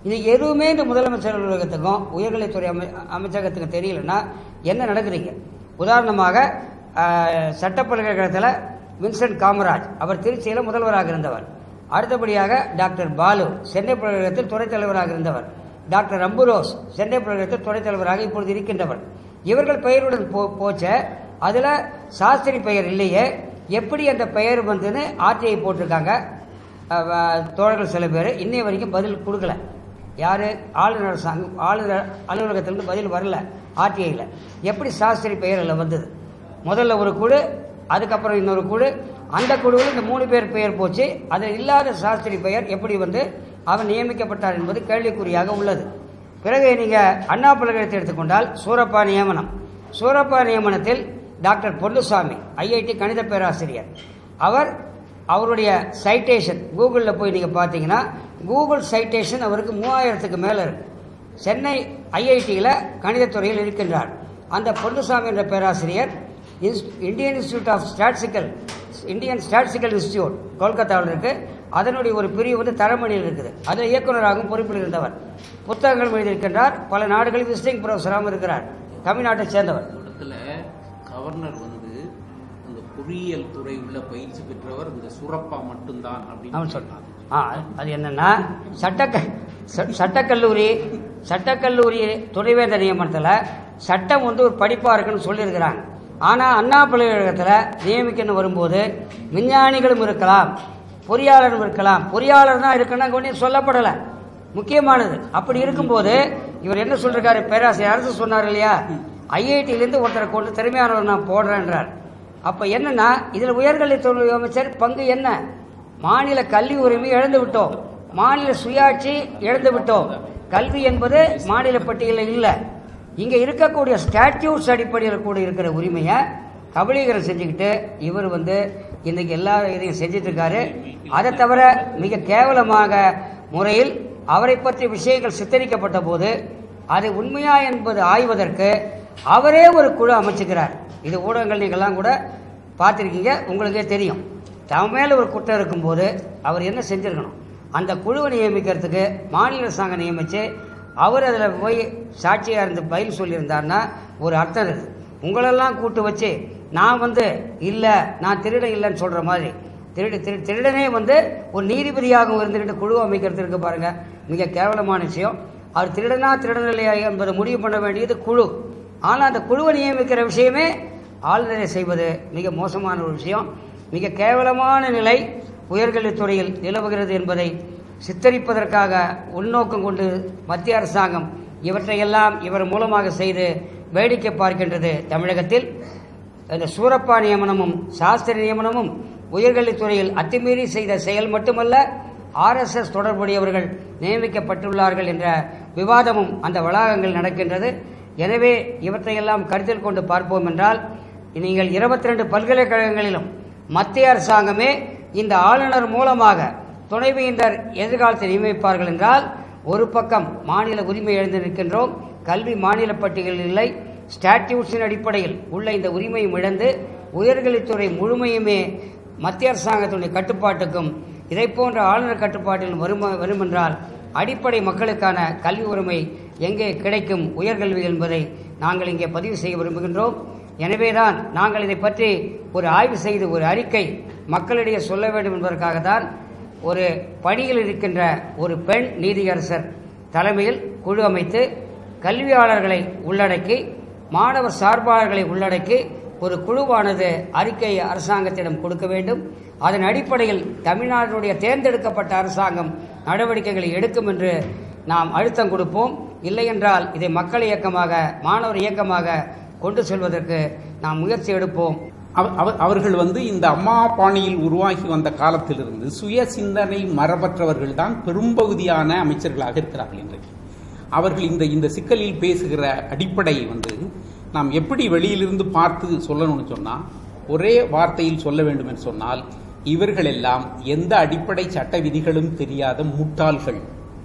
இன்னைக்கு எதுவுமே இந்த முதலமைச்சர் அலுவலகத்துக்கும் உயர்கல்வித்துறை அமை அமைச்சகத்துக்கும் தெரியலன்னா என்ன நடக்குதுங்க உதாரணமாக ஆஹ், சட்ட பல்கலைக்கழகத்தில் வின்சென்ட் காமராஜ் அவர் திருச்சியில் முதல்வராக இருந்தவர் அடுத்தபடியாக டாக்டர் பாலு சென்னை பல்கலைக்கழகத்தில் துணைத் தலைவராக இருந்தவர் டாக்டர் அம்புரோஸ் சென்னை பல்கலைக்கழகத்தில் துணைத் தலைவராக இப்பொழுது இருக்கின்றவர் இவர்கள் பெயருடன் போ போச்ச அதில் சாஸ்திரி பெயர் இல்லையே எப்படி அந்த பெயர் வந்துன்னு ஆர்டிஐ போட்டிருக்காங்க அஹ், வ- தோழர்கள் சில பேர் இன்னைய வரைக்கும் பதில் கொடுக்கல யார் ஆளுநர் சங்க ஆளுநர் அலுவலகத்திலிருந்து பதில் வரல ஆர்டிஐயில் எப்படி சாஸ்திரி பெயர் அதில் வந்தது முதல்ல ஒரு குழு அதுக்கப்புறம் இன்னொரு குழு அந்த குழுவில் இந்த மூணு பேர் பெயர் போச்சு அதில் இல்லாத சாஸ்திரி பெயர் எப்படி வந்து அவர் நியமிக்கப்பட்டார் என்பது கேள்விக்குறியாக உள்ளது பிறகு நீங்கள் அண்ணா பல்கலைக்கழகத்தை எடுத்துக்கொண்டால் சூரப்பா நியமனம் சூரப்பா நியமனத்தில் டாக்டர் பொன்னுசாமி ஐஐடி கணித பேராசிரியர் அவர் அவருடைய சைட்டேஷன் கூகுளில் போய் நீங்கள் பார்த்தீங்கன்னா கூகுள் சைட்டேஷன் அவருக்கு மூவாயிரத்துக்கு மேலே இருக்கு சென்னை ஐஐடியில் கணிதத்துறையில் இருக்கின்றார் அந்த பொன்னுசாமி என்ற பேராசிரியர் இன்ஸ்- Indian institute of statistical Indian statistical institute கொல்கத்தாவில் இருக்கு அதனுடைய ஒரு பிரிவு வந்து தரமணியில் இருக்குது அதில் இயக்குநராகவும் பொறுப்பில் இருந்தவர் புத்தகங்கள் எழுதியிருக்கின்றார் பல நாடுகளில் விசிட்டிங் ப்ரொஃபஸராகவும் இருக்கிறார் தமிழ்நாட்டைச் சேர்ந்தவர் இடத்துல கவர்னர் வந்து அந்த பொறியியல் துறை உள்ள பயிற்சி பெற்றவர் இந்த சுரப்பா மட்டும்தான் அப்படின்னு அவன் சொன்னான் ஆ அது என்னன்னா சட்டக்க ச- சட்டக்கல்லூரி சட்டக்கல்லூரி துணைவேந்தர் நியமனத்தில் சட்டம் வந்து ஒரு படிப்பாக இருக்குன்னு சொல்லியிருக்கிறாங்க ஆனால் அண்ணா பல்கலைக்கழகத்தில் நியமிக்கணும் வரும்போது விஞ்ஞானிகளும் இருக்கலாம் பொறியாளரும் இருக்கலாம் பொறியாளர் தான் இருக்குன்னா ஒன்றும் சொல்லப்படலை முக்கியமானது அப்படி இருக்கும்போது இவர் என்ன சொல்றாரு பேராசிரியர் அரசு சொன்னார் இல்லையா ஐஐடியிலேருந்து ஒருத்தரை கொண்டு திறமையானவர் நான் போடுறேன்றார் அப்போ என்னன்னா இதில் உயர்கல்வித்துறை அமைச்சர் பங்கு என்ன மாநில கல்வி உரிமை இழந்து விட்டோம் மாநில சுயாட்சி இழந்து விட்டோம் கல்வி என்பது மாநில பட்டியலில் இல்லை இங்கே இருக்கக்கூடிய ஸ்டாட்யூட்ஸ் அடிப்படையில் கூட இருக்கிற உரிமையை கபலீகரம் செஞ்சுக்கிட்டு இவர் வந்து இன்னைக்கு எல்லா இதையும் செஞ்சுட்டு இருக்காரு அதை தவிர மிக கேவலமாக முறையில் அவரை பற்றி விஷயங்கள் சித்தரிக்கப்பட்ட போது அது உண்மையா என்பது ஆய்வதற்கு அவரே ஒரு குழு அமைச்சுக்கிறார் இது ஊடகங்கள் நீங்கள்லாம் கூட பார்த்துருக்கீங்க உங்களுக்கே தெரியும் தம் மேலே ஒரு குற்றம் இருக்கும்போது அவர் என்ன செஞ்சிருக்கணும் அந்த குழுவை நியமிக்கிறதுக்கு மாநில அரசாங்கம் நியமித்து அவர் அதில் போய் சாட்சியாக இருந்து பதில் சொல்லியிருந்தாருன்னா ஒரு அர்த்தம் இருக்குது உங்களெல்லாம் கூட்டு வச்சு நான் வந்து இல்லை நான் திருடன் இல்லைன்னு சொல்கிற மாதிரி திருடு திரு திருடனே வந்து ஒரு நீதிபதியாகவும் இருந்துக்கிட்டு குழு அமைக்கிறது இருக்கு பாருங்க மிக கேவலமான விஷயம் அவர் திருடனா திருடன் இல்லையா என்பதை முடிவு பண்ண வேண்டியது குழு ஆனால் அந்த குழுவை நியமிக்கிற விஷயமே ஆளுநரை செய்வது மிக மோசமான ஒரு விஷயம் மிக கேவலமான நிலை உயர்கல்வித்துறையில் நிலவுகிறது என்பதை சித்தரிப்பதற்காக உள்நோக்கம் கொண்டு மத்திய அரசாங்கம் இவற்றையெல்லாம் இவர் மூலமாக செய்து வேடிக்கை பார்க்கின்றது தமிழகத்தில் இந்த சூரப்பா நியமனமும் சாஸ்திரி நியமனமும் உயர்கல்வித்துறையில் அத்துமீறி செய்த செயல் மட்டுமல்ல ஆர்எஸ்எஸ் தொடர்புடையவர்கள் நியமிக்கப்பட்டுள்ளார்கள் என்ற விவாதமும் அந்த வளாகங்கள் நடக்கின்றது எனவே இவற்றையெல்லாம் கருத்தில் கொண்டு பார்ப்போம் என்றால் நீங்கள் இருபத்தி ரெண்டு பல்கலைக்கழகங்களிலும் மத்திய அரசாங்கமே இந்த ஆளுநர் மூலமாக துணைவேந்தர் எதிர்காலத்தில் நியமிப்பார்கள் என்றால் ஒரு பக்கம் மாநில உரிமை எழுந்து நிற்கின்றோம் கல்வி மாநில பட்டியலில் இல்லை ஸ்டாட்யூட்ஸின் அடிப்படையில் உள்ள இந்த உரிமையும் இழந்து உயர்கல்வித்துறை முழுமையுமே மத்திய அரசாங்கத்தினுடைய கட்டுப்பாட்டுக்கும் இதை போன்ற ஆளுநர் கட்டுப்பாட்டில் வரும் வருமென்றால் அடிப்படை மக்களுக்கான கல்வி உரிமை எங்கே கிடைக்கும் உயர்கல்வி என்பதை நாங்கள் இங்கே பதிவு செய்ய விரும்புகின்றோம் எனவேதான் நாங்கள் இதை பற்றி ஒரு ஆய்வு செய்து ஒரு அறிக்கை மக்களிடையே சொல்ல வேண்டும் என்பதற்காகத்தான் ஒரு பணியில் இருக்கின்ற ஒரு பெண் நீதியரசர் தலைமையில் குழு அமைத்து கல்வியாளர்களை உள்ளடக்கி மாணவர் சார்பாளர்களை உள்ளடக்கி ஒரு குழுவானது அறிக்கை அரசாங்கத்திடம் கொடுக்க வேண்டும் அதன் அடிப்படையில் தமிழ்நாட்டினுடைய தேர்ந்தெடுக்கப்பட்ட அரசாங்கம் நடவடிக்கைகளை எடுக்கும் என்று நாம் அழுத்தம் கொடுப்போம் இல்லையென்றால் இதை மக்கள் இயக்கமாக மாணவர் இயக்கமாக கொண்டு செல்வதற்கு நாம் முயற்சி எடுப்போம் அவ- அவ- அவர்கள் வந்து இந்த அம்மா பாணியில் உருவாகி வந்த காலத்திலிருந்து சுய சிந்தனை மரபற்றவர்கள் தான் பெரும்பகுதியான அமைச்சர்களாக இருக்கிறார்கள் இன்றைக்கு அவர்கள் இந்த இந்த சிக்கலில் பேசுகிற அடிப்படை வந்து நாம் எப்படி வெளியிலிருந்து பார்த்து சொல்லணும்னு சொன்னா ஒரே வார்த்தையில் சொல்ல வேண்டும் என்று சொன்னால் இவர்கள் எல்லாம் எந்த அடிப்படை சட்ட விதிகளும் தெரியாத முட்டாள்கள்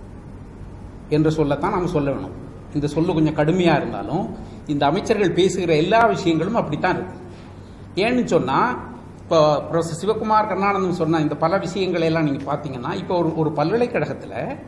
என்று சொல்லத்தான் நாம் சொல்ல வேணும் இந்த சொல்லு கொஞ்சம் கடுமையா இருந்தாலும் இந்த அமைச்சர்கள் பேசுகிற எல்லா விஷயங்களும் அப்படித்தான் இருக்கு ஏன்னு சொன்னா இப்போ ப்ரொஃபசர் சிவகுமார் கருணானந்தம் சொன்ன இந்த பல விஷயங்களை எல்லாம் நீங்க பார்த்தீங்கன்னா இப்போ ஒரு ஒரு பல்கலைக்கழகத்தில்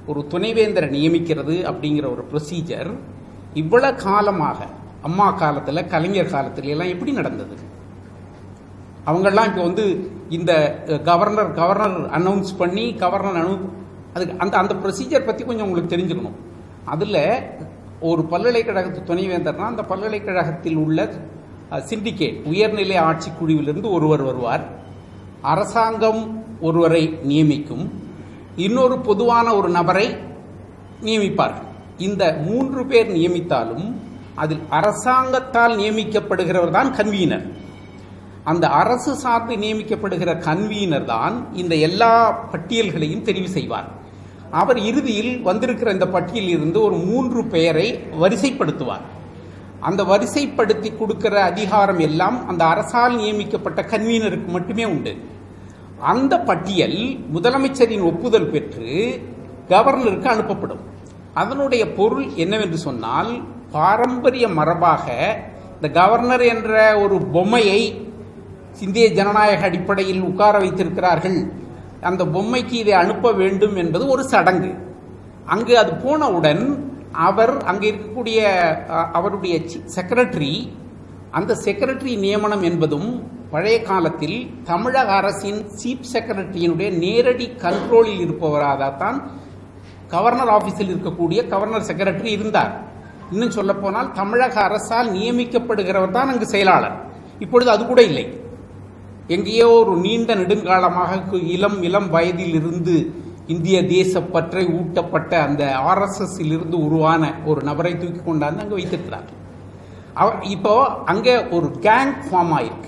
ஒரு துணைவேந்தரை நியமிக்கிறது அப்படிங்கிற ஒரு ப்ரொசீஜர் இவ்வளவு காலமாக அம்மா காலத்தில் கலைஞர் காலத்துல எல்லாம் எப்படி நடந்தது அவங்கெல்லாம் இப்போ வந்து இந்த அஹ், கவர்னர் கவர்னர் அனௌன்ஸ் பண்ணி கவர்னர் அனௌ அதுக்கு அந்த அந்த ப்ரொசீஜர் பற்றி கொஞ்சம் உங்களுக்கு தெரிஞ்சுக்கணும் அதில் ஒரு பல்கலைக்கழகத்து துணைவேந்தர்னா அந்த பல்கலைக்கழகத்தில் உள்ள சிண்டிகேட் உயர்நிலை ஆட்சி குழுவிலிருந்து ஒருவர் வருவார் அரசாங்கம் ஒருவரை நியமிக்கும் இன்னொரு பொதுவான ஒரு நபரை நியமிப்பார்கள் இந்த மூன்று பேர் நியமித்தாலும் அதில் அரசாங்கத்தால் நியமிக்கப்படுகிறவர் தான் கன்வீனர் அந்த அரசு சார்ந்து நியமிக்கப்படுகிற கன்வீனர் தான் இந்த எல்லா பட்டியல்களையும் தெரிவு செய்வார் அவர் இறுதியில் வந்திருக்கிற இந்த பட்டியலில் இருந்து ஒரு மூன்று பெயரை வரிசைப்படுத்துவார் அந்த வரிசைப்படுத்தி கொடுக்கிற அதிகாரம் எல்லாம் அந்த அரசால் நியமிக்கப்பட்ட கன்வீனருக்கு மட்டுமே உண்டு அந்த பட்டியல் முதலமைச்சரின் ஒப்புதல் பெற்று கவர்னருக்கு அனுப்பப்படும் அதனுடைய பொருள் என்னவென்று சொன்னால் பாரம்பரிய மரபாக இந்த கவர்னர் என்ற ஒரு பொம்மையை இந்திய ஜனநாயக அடிப்படையில் உட்கார வைத்திருக்கிறார்கள் அந்த பொம்மைக்கு இதை அனுப்ப வேண்டும் என்பது ஒரு சடங்கு அங்கு அது போனவுடன் அவர் அங்கே இருக்கக்கூடிய அ, அவருடைய செக்ரட்டரி அந்த செக்ரட்டரி நியமனம் என்பதும் பழைய காலத்தில் தமிழக அரசின் சீஃப் செக்ரட்டரியினுடைய நேரடி கண்ட்ரோலில் இருப்பவராகத்தான் கவர்னர் ஆபீஸில் இருக்கக்கூடிய கவர்னர் செக்ரட்டரி இருந்தார் இன்னும் சொல்ல போனால் தமிழக அரசால் நியமிக்கப்படுகிறவர் தான் அங்கு செயலாளர் இப்பொழுது அது கூட இல்லை எங்கேயோ ஒரு நீண்ட நெடுங்காலமாக கு- இளம் இளம் வயதில் இருந்து இந்திய தேசப்பற்றை ஊட்டப்பட்ட அந்த ஆர்எஸ்எஸ் இருந்து உருவான ஒரு நபரை தூக்கி கொண்டாந்து அங்கே வைத்திருக்கிறார் அவர் இப்போ அங்கே ஒரு கேங் ஃபார்ம் ஆயிருக்கு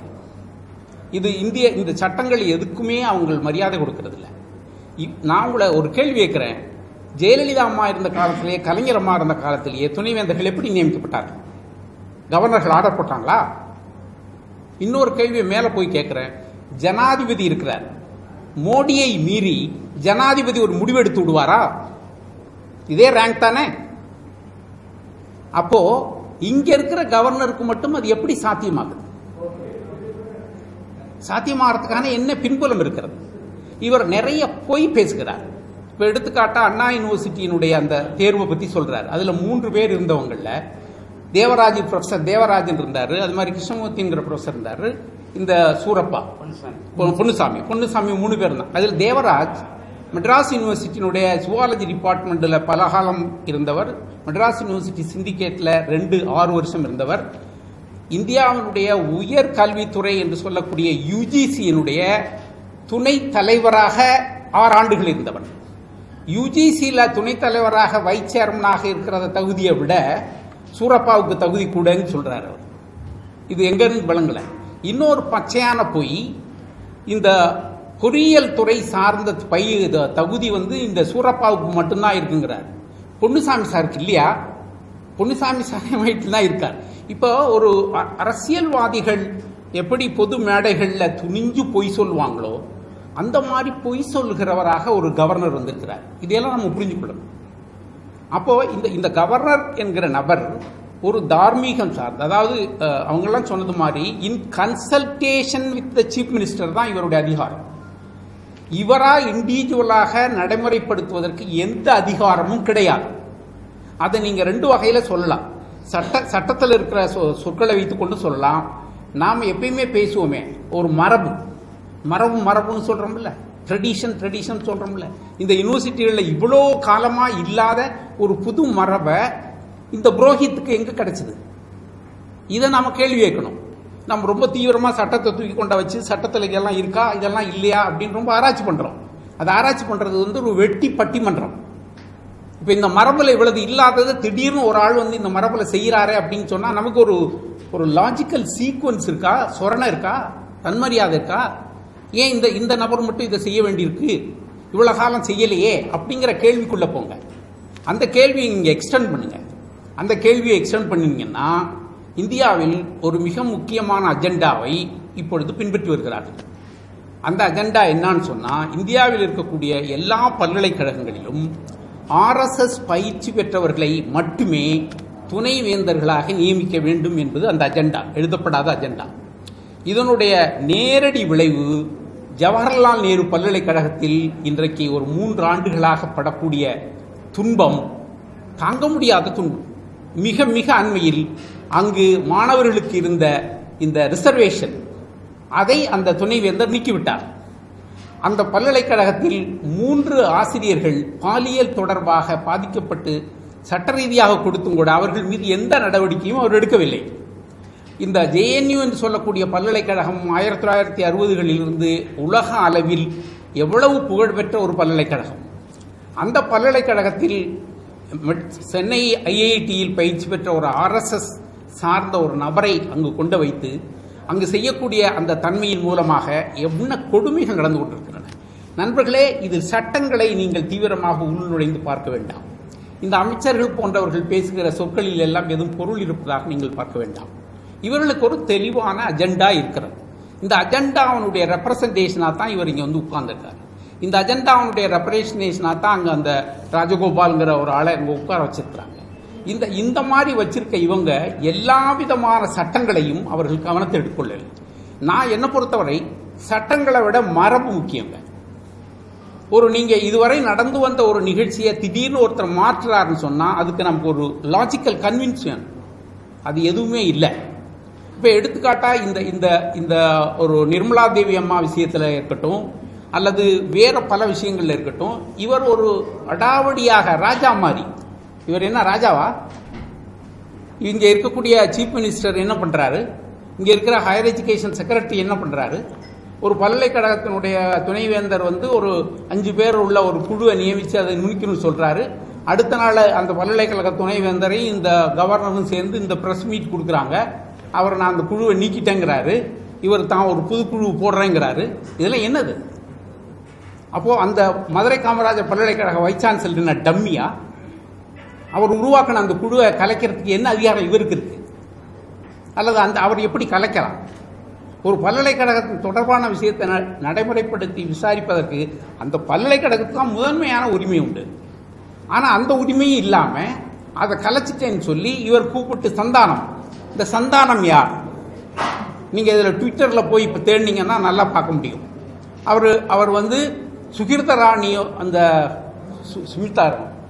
இது இந்திய இந்த சட்டங்கள் எதுக்குமே அவங்க மரியாதை கொடுக்கறது இல்ல இப்- நான் உங்களை ஒரு கேள்வி கேட்கிறேன் ஜெயலலிதா அம்மா இருந்த காலத்திலேயே கலைஞர் அம்மா இருந்த காலத்திலேயே துணைவேந்தர்கள் எப்படி நியமிக்கப்பட்டார்கள் கவர்னர்கள் ஆர்டர் போட்டாங்களா இன்னொரு கேள்வியை மேல போய் கேட்கிறேன் ஜனாதிபதி இருக்கிறார் மோடியை மீறி ஜனாதிபதி ஒரு முடிவு எடுத்து விடுவாரா இதே ரேங்க் தானே அப்போ இங்க இருக்கிற கவர்னருக்கு மட்டும் அது எப்படி சாத்தியமாகுது சாத்தியமாகறதுக்கான என்ன பின்புலம் இருக்கிறது இவர் நிறைய பொய் பேசுகிறார் இப்ப எடுத்துக்காட்டா அண்ணா யூனிவர்சிட்டியினுடைய அந்த தேர்வை பத்தி சொல்றாரு அதுல மூன்று பேர் இருந்தவங்கல்ல தேவராஜ் ப்ரொஃபசர் தேவராஜன் இருந்தாரு அது மாதிரி கிருஷ்ணமூர்த்திங்கிற ப்ரொஃபசர் இருந்தாரு இந்த சூரப்பா பொ- பொன்னுசாமி பொன்னுசாமி மூணு பேர் தான் அதில் தேவராஜ் மெட்ராஸ் யூனிவர்சிட்டியினுடைய சுவாலஜி டிபார்ட்மெண்ட்டில் பல காலம் இருந்தவர் மெட்ராஸ் யூனிவர்சிட்டி சிண்டிகேட்டில் ரெண்டு ஆறு வருஷம் இருந்தவர் இந்தியாவினுடைய உயர் கல்வித்துறை என்று சொல்லக்கூடிய யுஜிசியினுடைய துணை தலைவராக ஆறு ஆண்டுகள் இருந்தவர் யுஜிசியில் துணைத் தலைவராக வைஸ் சேர்மனாக இருக்கிற தகுதியை விட சூரப்பாவுக்கு தகுதி கூடன்னு சொல்றாரு அவர் இது எங்கிருந்து விளங்கல இன்னொரு பச்சையான பொய் இந்த பொறியியல் துறை சார்ந்த பை இது தகுதி வந்து இந்த சூரப்பாவுக்கு மட்டும்தான் இருக்குங்கிறார் பொன்னுசாமி சாருக்கு இல்லையா பொன்னுசாமி சார் வயிற்றில் தான் இருக்கார் இப்போ ஒரு அ- அரசியல்வாதிகள் எப்படி பொது மேடைகளில் துணிஞ்சு பொய் சொல்லுவாங்களோ அந்த மாதிரி பொய் சொல்லுகிறவராக ஒரு கவர்னர் வந்திருக்கிறார் இதையெல்லாம் நம்ம புரிஞ்சுக்கொள்ளணும் அப்போ இந்த இந்த கவர்னர் என்கிற நபர் ஒரு தார்மீகம் சார்ந்த அதாவது அஹ், அவங்கெல்லாம் சொன்னது மாதிரி in consultation with the chief minister தான் இவருடைய அதிகாரம் இவரா இண்டிவிஜுவலாக நடைமுறைப்படுத்துவதற்கு எந்த அதிகாரமும் கிடையாது அதை நீங்க ரெண்டு வகையில சொல்லலாம் சட்ட சட்டத்தில் இருக்கிற சொ- சொற்களை வைத்துக்கொண்டு சொல்லலாம் நாம எப்பயுமே பேசுவோமே ஒரு மரபு மரபு மரபுன்னு சொல்றோம்ல ட்ரெடிஷன் ட்ரெடிஷன் சொல்றோம்ல இந்த யூனிவர்சிட்டிகளில் இவ்வளோ காலமா இல்லாத ஒரு புது மரபை இந்த புரோஹித்துக்கு எங்க கிடைச்சது இதை நாம கேள்வி கேட்கணும் நம்ம ரொம்ப தீவிரமா சட்டத்தை தூக்கி கொண்ட வச்சு சட்டத்தில் இதெல்லாம் இருக்கா இதெல்லாம் இல்லையா அப்படின்னு ரொம்ப ஆராய்ச்சி பண்றோம் அது ஆராய்ச்சி பண்றது வந்து ஒரு வெட்டி பட்டிமன்றம் இப்ப இந்த மரபுல இவ்வளவு இல்லாதது திடீர்னு ஒரு ஆள் வந்து இந்த மரபுல செய்யறாரு அப்படின்னு சொன்னா நமக்கு ஒரு ஒரு லாஜிக்கல் சீக்வன்ஸ் இருக்கா சொரணை இருக்கா தன்மரியாதை இருக்கா ஏன் இந்த இந்த நபர் மட்டும் இதை செய்ய வேண்டியிருக்கு இவ்வளவு காலம் செய்யலையே அப்படிங்கிற கேள்விக்குள்ள போங்க அந்த கேள்வியை நீங்க எக்ஸ்டெண்ட் பண்ணுங்க அந்த கேள்வியை எக்ஸ்டெண்ட் பண்ணீங்கன்னா இந்தியாவில் ஒரு மிக முக்கியமான அஜெண்டாவை இப்பொழுது பின்பற்றி வருகிறார்கள் அந்த அஜெண்டா என்னன்னு சொன்னா இந்தியாவில் இருக்கக்கூடிய எல்லா பல்கலைக்கழகங்களிலும் ஆர்எஸ்எஸ் பயிற்சி பெற்றவர்களை மட்டுமே துணைவேந்தர்களாக நியமிக்க வேண்டும் என்பது அந்த அஜெண்டா எழுதப்படாத அஜெண்டா இதனுடைய நேரடி விளைவு ஜவஹர்லால் நேரு பல்கலைக்கழகத்தில் இன்றைக்கு ஒரு மூன்று ஆண்டுகளாக படக்கூடிய துன்பம் தாங்க முடியாத துன்பம் மிக மிக அண்மையில் அங்கு மாணவர்களுக்கு இருந்த இந்த ரிசர்வேஷன் அதை அந்த துணைவேந்தர் நீக்கிவிட்டார் அந்த பல்கலைக்கழகத்தில் மூன்று ஆசிரியர்கள் பாலியல் தொடர்பாக பாதிக்கப்பட்டு சட்ட ரீதியாக கொடுத்தும் கூட அவர்கள் மீது எந்த நடவடிக்கையும் அவர் எடுக்கவில்லை இந்த ஜேஎன்யூ என்று சொல்லக்கூடிய பல்கலைக்கழகம் ஆயிரத்தி தொள்ளாயிரத்தி அறுபதுகளிலிருந்து உலக அளவில் எவ்வளவு புகழ்பெற்ற ஒரு பல்கலைக்கழகம் அந்த பல்கலைக்கழகத்தில் மெட்- சென்னை ஐஐடியில் பயிற்சி பெற்ற ஒரு ஆர்எஸ்எஸ் சார்ந்த ஒரு நபரை அங்கு கொண்டு வைத்து அங்கு செய்யக்கூடிய அந்த தன்மையின் மூலமாக என்ன கொடுமைகள் நடந்து கொண்டிருக்கின்றன நண்பர்களே இது சட்டங்களை நீங்கள் தீவிரமாக உள்நுழைந்து பார்க்க வேண்டாம் இந்த அமைச்சர்கள் போன்றவர்கள் பேசுகிற சொற்களில் எல்லாம் எதுவும் பொருள் இருப்பதாக நீங்கள் பார்க்க வேண்டாம் இவர்களுக்கு ஒரு தெளிவான அஜெண்டா இருக்கிறது இந்த அஜெண்டாவனுடைய ரெப்ரசன்டேஷனாக தான் இவர் இங்கே வந்து உட்கார்ந்துருக்காரு இந்த அஜெண்டாவனுடைய ரெப்ரசன்டேஷனாக தான் அங்கே அந்த ராஜகோபால்ங்கிற ஒரு ஆளை அங்கே உட்கார வச்சிருக்கிறாங்க இந்த இந்த மாதிரி வச்சிருக்க இவங்க எல்லா விதமான சட்டங்களையும் அவர்கள் கவனத்தில் எடுத்துக்கொள்ளலை நான் என்னை பொறுத்தவரை சட்டங்களை விட மரபு முக்கியங்க ஒரு நீங்க இதுவரை நடந்து வந்த ஒரு நிகழ்ச்சியை திடீர்னு ஒருத்தர் மாற்றுறாருன்னு சொன்னா அதுக்கு நமக்கு ஒரு லாஜிக்கல் கன்வின்ஷன் அது எதுவுமே இல்லை இப்போ எடுத்துக்காட்டா இந்த இந்த இந்த ஒரு நிர்மலா தேவி அம்மா விஷயத்தில் இருக்கட்டும் அல்லது வேற பல விஷயங்கள்ல இருக்கட்டும் இவர் ஒரு அடாவடியாக ராஜா மாதிரி இவர் என்ன ராஜாவா இங்க இருக்கக்கூடிய சீஃப் மினிஸ்டர் என்ன பண்றாரு இங்க இருக்கிற ஹையர் எஜுகேஷன் செக்ரட்டரி என்ன பண்றாரு ஒரு பல்கலைக்கழகத்தினுடைய துணைவேந்தர் வந்து ஒரு அஞ்சு பேர் உள்ள ஒரு குழுவை நியமித்து அதை நுணிக்கணும்னு சொல்றாரு அடுத்த நாள் அந்த பல்கலைக்கழக துணைவேந்தரை இந்த கவர்னரும் சேர்ந்து இந்த பிரஸ் மீட் கொடுக்குறாங்க அவர் நான் அந்த குழுவை நீக்கிட்டேங்கிறாரு இவர் தான் ஒரு புது குழு போடுறேங்கிறாரு இதெல்லாம் என்னது அப்போ அந்த மதுரை காமராஜர் பல்கலைக்கழக வைஸ் சான்சலர் என்ன டம்மியா அவர் உருவாக்கின அந்த குழுவை கலைக்கிறதுக்கு என்ன அதிகாரம் இவருக்கு இருக்கு அல்லது அந்த அவர் எப்படி கலைக்கலாம் ஒரு பல்கலைக்கழகத்தின் தொடர்பான விஷயத்தை ந- நடைமுறைப்படுத்தி விசாரிப்பதற்கு அந்த பல்கலைக்கழகத்துக்கு தான் முதன்மையான உரிமை உண்டு ஆனால் அந்த உரிமையும் இல்லாமல் அதை கலைச்சிட்டேன்னு சொல்லி இவர் கூப்பிட்டு சந்தானம் இந்த சந்தானம் யார் நீங்கள் இதில் ட்விட்டரில் போய் இப்போ தேடினீங்கன்னா நல்லா பார்க்க முடியும் அவர் அவர் வந்து சுகிர்த ராணியோ அந்த சு- சுமிதா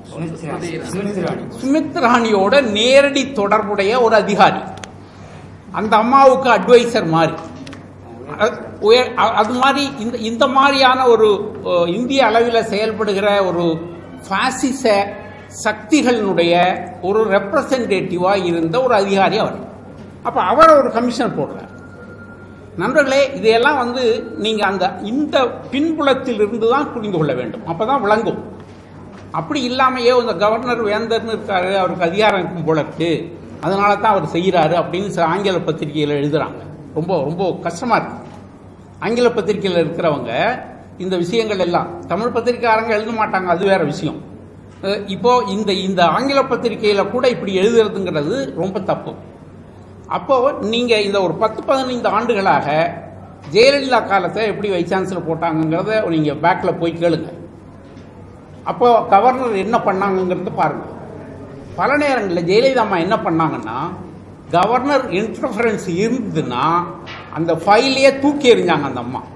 சுமித் ராணியோட நேரடி தொடர்புடைய ஒரு அதிகாரி அந்த அம்மாவுக்கு அட்வைசர் மாதிரி அ- உயர் அ- அது மாதிரி இந்த இந்த மாதிரியான ஒரு அஹ், இந்திய அளவில் செயல்படுகிற ஒரு பாசிச சக்திகளினுடைய ஒரு ரெப்ரசன்டேட்டிவா இருந்த ஒரு அதிகாரி அவர் அப்ப அவர் ஒரு கமிஷன் போடுறார் நண்பர்களே இதையெல்லாம் வந்து நீங்க அந்த இந்த பின்புலத்தில் இருந்து தான் புரிந்து கொள்ள வேண்டும் அப்பதான் விளங்கும் அப்படி இல்லாமையே இந்த கவர்னர் வேந்தர்னு இருக்காரு அவருக்கு அதிகாரம் இருக்கும் போல இருக்கு அதனால தான் அவர் செய்கிறாரு அப்படின்னு சில ஆங்கில பத்திரிகையில் எழுதுறாங்க ரொம்ப ரொம்ப கஷ்டமா இருக்கு ஆங்கில பத்திரிகையில் இருக்கிறவங்க இந்த விஷயங்கள் எல்லாம் தமிழ் பத்திரிகைக்காரங்க எழுத மாட்டாங்க அது வேற விஷயம் அஹ் இப்போ இந்த இந்த ஆங்கில பத்திரிகையில கூட இப்படி எழுதுறதுங்கிறது ரொம்ப தப்பு அப்போ நீங்க இந்த ஒரு பத்து பதினைந்து ஆண்டுகளாக ஜெயலலிதா காலத்தை எப்படி வைஸ் சான்சலர் போட்டாங்கங்கிறத நீங்க பேக்ல போய் கேளுங்க அப்போ கவர்னர் என்ன பண்ணாங்கங்கிறத பாருங்க பல நேரங்களில் ஜெயலலிதா அம்மா என்ன பண்ணாங்கன்னா கவர்னர் இன்டர்ஃபரன்ஸ் இருந்ததுன்னா அந்த ஃபைலையே தூக்கி எறிஞ்சாங்க அந்த அம்மா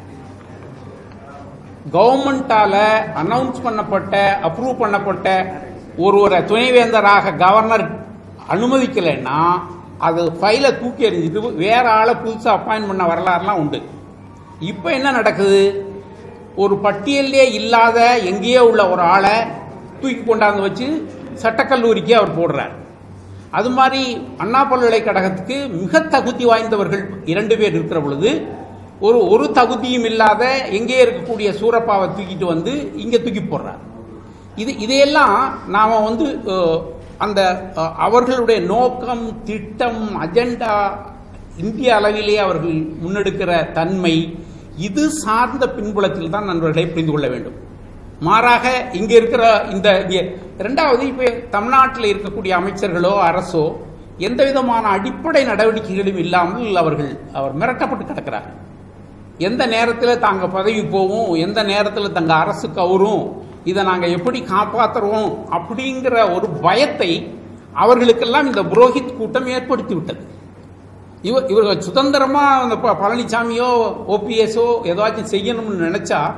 கவர்மெண்டால அனௌன்ஸ் பண்ணப்பட்ட அப்ரூவ் பண்ணப்பட்ட ஒருவரை துணைவேந்தராக கவர்னர் அனுமதிக்கலைன்னா அது ஃபைலை தூக்கி எறிஞ்சிட்டு வேற ஆளை புதுசாக அப்பாயின்ட் பண்ண வரலாறுலாம் உண்டு இப்போ என்ன நடக்குது ஒரு பட்டியலே இல்லாத எங்கேயோ உள்ள ஒரு ஆளை தூக்கி கொண்டாந்து வச்சு சட்டக்கல்லூரிக்கு அவர் போடுறார் அது மாதிரி அண்ணா பல்கலைக்கழகத்துக்கு மிக தகுதி வாய்ந்தவர்கள் இரண்டு பேர் இருக்கிற பொழுது ஒரு ஒரு தகுதியும் இல்லாத எங்கே இருக்கக்கூடிய சூரப்பாவை தூக்கிட்டு வந்து இங்கே தூக்கி போடுறார் இது இதையெல்லாம் நாம வந்து அஹ், அந்த அஹ், அவர்களுடைய நோக்கம் திட்டம் அஜெண்டா இந்திய அளவிலே அவர்கள் முன்னெடுக்கிற தன்மை இது சார்ந்த பின்புலத்தில் தான் நண்பர்களை புரிந்து கொள்ள வேண்டும் மாறாக இங்க இருக்கிற இந்த இங்க- இரண்டாவது இப்ப தமிழ்நாட்டில் இருக்கக்கூடிய அமைச்சர்களோ அரசோ எந்த விதமான அடிப்படை நடவடிக்கைகளும் இல்லாமல் அவர்கள் அவர் மிரட்டப்பட்டு கிடக்கிறார்கள் எந்த நேரத்தில் தாங்க பதவி போவோம் எந்த நேரத்தில் தங்க அரசு கவுரும் இதை நாங்கள் எப்படி காப்பாற்றுறோம் அப்படிங்கிற ஒரு பயத்தை அவர்களுக்கெல்லாம் இந்த புரோஹித் கூட்டம் ஏற்படுத்தி விட்டது இவ இவர்கள் சுதந்திரமா அந்த ப- பழனிசாமியோ ஓபிஎஸ்ஓ ஏதாச்சும் செய்யணும்னு நினைச்சா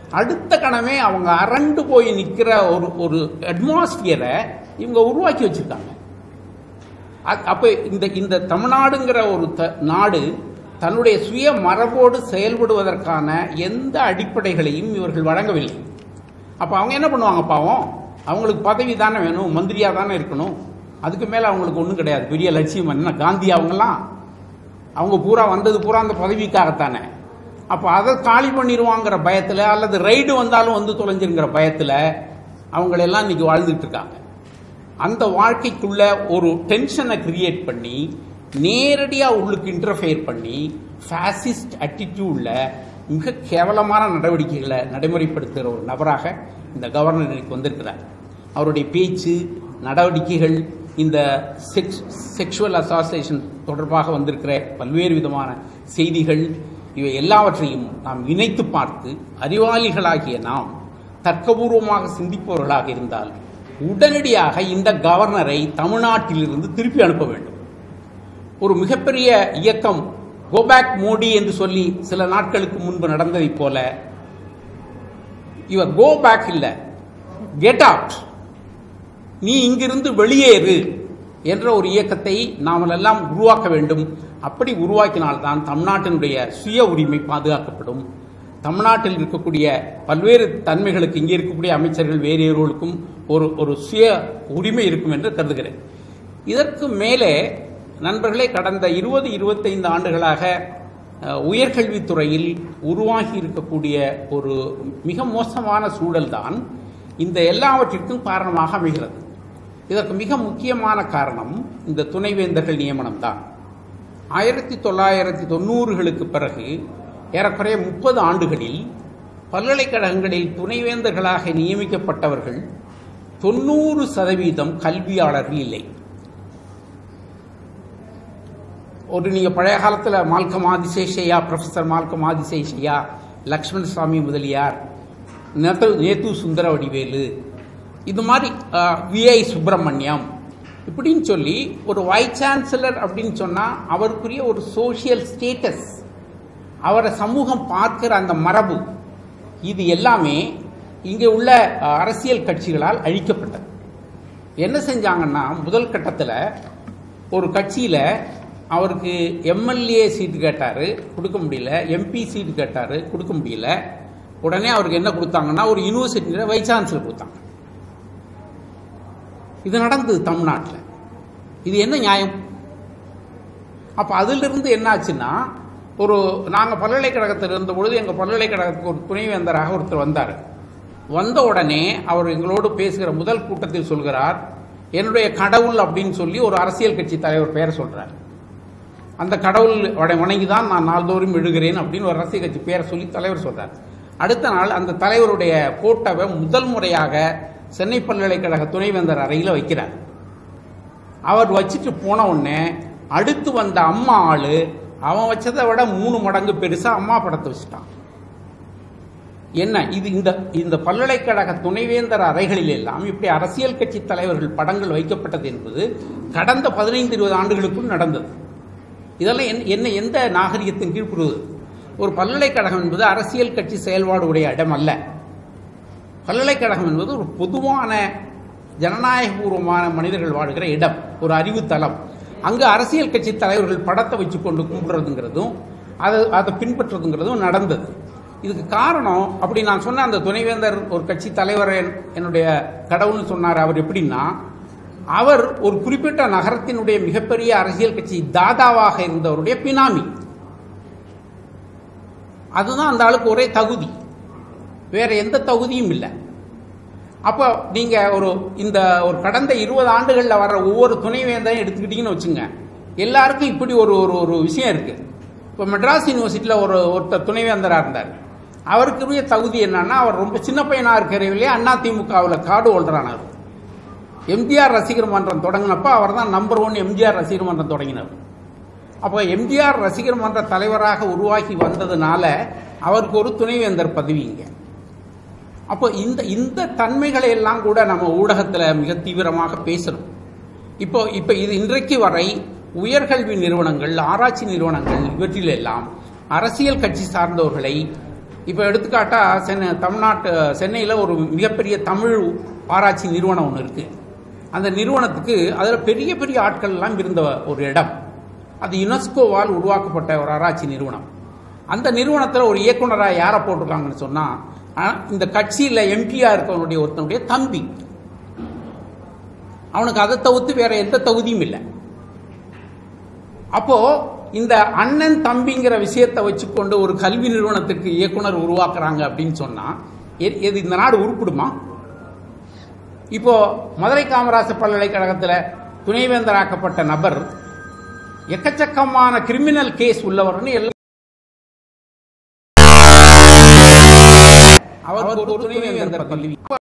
அடுத்த கணமே அவங்க அரண்டு போய் நிற்கிற ஒரு ஒரு அட்மாஸ்பியரை இவங்க உருவாக்கி வச்சிருக்காங்க அ- அப்ப இந்த இந்த தமிழ்நாடுங்கிற ஒரு த- நாடு தன்னுடைய சுய மரபோடு செயல்படுவதற்கான எந்த அடிப்படைகளையும் இவர்கள் வழங்கவில்லை அப்ப அவங்க என்ன பண்ணுவாங்க பாவம் அவங்களுக்கு பதவி தானே வேணும் மந்திரியா தானே இருக்கணும் அதுக்கு மேல அவங்களுக்கு ஒன்றும் கிடையாது பெரிய லட்சியம் என்ன காந்தி அவங்கெல்லாம் அவங்க பூரா வந்தது பூரா அந்த பதவிக்காகத்தானே அப்போ அதை காலி பண்ணிடுவாங்கிற பயத்தில் அல்லது ரைடு வந்தாலும் வந்து தொலைஞ்சிருங்கிற பயத்தில் அவங்களெல்லாம் இன்னைக்கு வாழ்ந்துட்டு இருக்காங்க அந்த வாழ்க்கைக்குள்ள ஒரு டென்ஷனை கிரியேட் பண்ணி நேரடியாக உள்ளுக்கு இன்டர்ஃபியர் பண்ணி ஃபேசிஸ்ட் அட்டிடியூட்ல மிக கேவலமான நடவடிக்கைகளை நடைமுறைப்படுத்துகிற ஒரு நபராக இந்த கவர்னர் இன்னைக்கு வந்திருக்கிறார் அவருடைய பேச்சு நடவடிக்கைகள் இந்த செக்ஸ் செக்ஷுவல் அசாசியேஷன் தொடர்பாக வந்திருக்கிற பல்வேறு விதமான செய்திகள் இவை எல்லாவற்றையும் நாம் இணைத்து பார்த்து அறிவாளிகளாகிய நாம் தர்க்கபூர்வமாக சிந்திப்பவர்களாக இருந்தால் உடனடியாக இந்த கவர்னரை தமிழ்நாட்டிலிருந்து திருப்பி அனுப்ப வேண்டும் ஒரு மிகப்பெரிய இயக்கம் கோபேக் மோடி என்று சொல்லி சில நாட்களுக்கு முன்பு நடந்ததைப் போல இவர் கோ பேக் இல்ல கெட் அவுட் நீ இங்கிருந்து வெளியேறு என்ற ஒரு இயக்கத்தை நாம் எல்லாம் உருவாக்க வேண்டும் அப்படி உருவாக்கினால்தான் தமிழ்நாட்டினுடைய சுய உரிமை பாதுகாக்கப்படும் தமிழ்நாட்டில் இருக்கக்கூடிய பல்வேறு தன்மைகளுக்கு இங்கே இருக்கக்கூடிய அமைச்சர்கள் வேறியவர்களுக்கும் ஒரு ஒரு சுய உரிமை இருக்கும் என்று கருதுகிறேன் இதற்கு மேலே நண்பர்களே கடந்த இருபது இருபத்தைந்து ஆண்டுகளாக அஹ், உயர்கல்வித்துறையில் உருவாகி இருக்கக்கூடிய ஒரு மிக மோசமான சூழல்தான் இந்த எல்லாவற்றிற்கும் காரணமாக அமைகிறது இதற்கு மிக முக்கியமான காரணம் இந்த துணைவேந்தர்கள் நியமனம் தான் ஆயிரத்தி தொள்ளாயிரத்தி தொண்ணூறுகளுக்கு பிறகு ஏறக்குறைய முப்பது ஆண்டுகளில் பல்கலைக்கழகங்களில் துணைவேந்தர்களாக நியமிக்கப்பட்டவர்கள் தொண்ணூறு சதவீதம் கல்வியாளர்கள் இல்லை ஒரு நீங்க பழைய காலத்துல மால்கம் ஆதிசேஷையா ப்ரொஃபசர் மால்கம் ஆதிசேஷையா லக்ஷ்மண சுவாமி முதலியார் நேத்து நேத்து சுந்தர வடிவேலு இது மாதிரி விஐ சுப்பிரமணியம் இப்படின்னு சொல்லி ஒரு வைஸ் சான்சலர் அப்படின்னு சொன்னா அவருக்குரிய ஒரு சோஷியல் ஸ்டேட்டஸ் அவரை சமூகம் பார்க்கிற அந்த மரபு இது எல்லாமே இங்கே உள்ள அஹ், அரசியல் கட்சிகளால் அழிக்கப்பட்டது என்ன செஞ்சாங்கன்னா முதல் கட்டத்தில் ஒரு கட்சியில் அவருக்கு எம்எல்ஏ சீட்டு கேட்டார் கொடுக்க முடியல எம்பி சீட்டு கேட்டார் கொடுக்க முடியல உடனே அவருக்கு என்ன கொடுத்தாங்கன்னா ஒரு யூனிவர்சிட்டியில் வைஸ் சான்சலர் கொடுத்தாங்க இது நடந்தது தமிழ்நாட்டில் இது என்ன நியாயம் அப்போ அதிலிருந்து என்ன ஆச்சுன்னா ஒரு நாங்கள் பல்கலைக்கழகத்தில் இருந்த பொழுது எங்கள் பல்கலைக்கழகத்துக்கு ஒரு துணைவேந்தராக ஒருத்தர் வந்தார் வந்த உடனே அவர் எங்களோடு பேசுகிற முதல் கூட்டத்தில் சொல்கிறார் என்னுடைய கடவுள் அப்படின்னு சொல்லி ஒரு அரசியல் கட்சி தலைவர் பெயரை சொல்றார் அந்த கடவுள் வணங்கி தான் நான் நாள்தோறும் எழுகிறேன் அப்படின்னு ஒரு அரசியல் கட்சி பேரை சொல்லி தலைவர் சொல்றார் அடுத்த நாள் அந்த தலைவருடைய போட்டோவை முதல் முறையாக சென்னை பல்கலைக்கழக துணைவேந்தர் அறையில் வைக்கிறார் அவர் வச்சுட்டு போன உடனே அடுத்து வந்த அம்மா ஆளு அவன் வச்சதை விட மூணு மடங்கு பெருசா அம்மா படத்தை வச்சுட்டான் என்ன இது இந்த இந்த பல்கலைக்கழக துணைவேந்தர் அறைகளில் எல்லாம் இப்படி அரசியல் கட்சி தலைவர்கள் படங்கள் வைக்கப்பட்டது என்பது கடந்த பதினைந்து இருபது ஆண்டுகளுக்குள் நடந்தது இதெல்லாம் என்ன- என்ன எந்த நாகரிகத்தின் கீழ்ப்படுவது ஒரு பல்கலைக்கழகம் என்பது அரசியல் கட்சி செயல்பாடு உடைய இடம் அல்ல பல்கலைக்கழகம் என்பது ஒரு பொதுவான ஜனநாயகபூர்வமான மனிதர்கள் வாழ்கிற இடம் ஒரு அறிவு தளம் அங்கு அரசியல் கட்சி தலைவர்கள் படத்தை வச்சு கொண்டு கும்பிடுறதுங்கிறதும் அதை அதை பின்பற்றுறதுங்கிறதும் நடந்தது இதுக்கு காரணம் அப்படி நான் சொன்ன அந்த துணைவேந்தர் ஒரு கட்சி தலைவர் என்- என்னுடைய கடவுள்னு சொன்னார் அவர் எப்படின்னா அவர் ஒரு குறிப்பிட்ட நகரத்தினுடைய மிகப்பெரிய அரசியல் கட்சி தாதாவாக இருந்தவருடைய பினாமி அதுதான் அந்த ஆளுக்கு ஒரே தகுதி வேற எந்த தகுதியும் இல்லை அப்போ நீங்க ஒரு இந்த ஒரு கடந்த இருபது ஆண்டுகள்ல வர்ற ஒவ்வொரு துணைவேந்தரையும் எடுத்துக்கிட்டீங்கன்னு வச்சுங்க எல்லாருக்கும் இப்படி ஒரு ஒரு ஒரு விஷயம் இருக்கு இப்போ மெட்ராஸ் யூனிவர்சிட்டியில் ஒரு ஒருத்தர் துணைவேந்தராக இருந்தார் அவருக்குரிய தகுதி என்னன்னா அவர் ரொம்ப சின்ன பையனா இருக்கிறவிலே அண்ணா திமுகவில் கார்டு ஹோல்டரானார் எம்ஜிஆர் ரசிகர் மன்றம் தொடங்கினப்ப அவர் தான் நம்பர் ஒன் எம்ஜிஆர் ரசிகர் மன்றம் தொடங்கினார் அப்போ எம்ஜிஆர் ரசிகர் மன்ற தலைவராக உருவாகி வந்ததுனால அவருக்கு ஒரு துணைவேந்தர் பதவி இங்க அப்போ இந்த இந்த தன்மைகளை எல்லாம் கூட நம்ம ஊடகத்தில் மிக தீவிரமாக பேசணும் இப்போ இப்போ இது இன்றைக்கு வரை உயர்கல்வி நிறுவனங்கள் ஆராய்ச்சி நிறுவனங்கள் இவற்றிலெல்லாம் அரசியல் கட்சி சார்ந்தவர்களை இப்போ எடுத்துக்காட்டா சென்னை தமிழ்நாட்டு சென்னையில் ஒரு மிகப்பெரிய தமிழ் ஆராய்ச்சி நிறுவனம் ஒன்று இருக்கு அந்த நிறுவனத்துக்கு அதில் பெரிய பெரிய ஆட்கள் எல்லாம் இருந்த ஒரு இடம் அது யுனெஸ்கோவால் உருவாக்கப்பட்ட ஒரு ஆராய்ச்சி நிறுவனம் அந்த நிறுவனத்தில் ஒரு இயக்குனராக யாரை போட்டிருக்காங்கன்னு சொன்னால் இந்த கட்சியில் எம்பியாக இருக்கவனுடைய ஒருத்தனுடைய தம்பி அவனுக்கு அதை தவிர்த்து வேற எந்த தகுதியும் இல்லை அப்போ இந்த அண்ணன் தம்பிங்கிற விஷயத்தை வச்சுக்கொண்டு ஒரு கல்வி நிறுவனத்துக்கு இயக்குனர் உருவாக்குறாங்க அப்படின்னு சொன்னா எ- எது இந்த நாடு உருப்பிடுமா இப்போ மதுரை காமராசர் பல்கலைக்கழகத்தில் துணைவேந்தராக்கப்பட்ட நபர் எக்கச்சக்கமான கிரிமினல் கேஸ் உள்ளவர்னு எல்லாம் அவர் ஒரு துணைவேந்தர் பதவி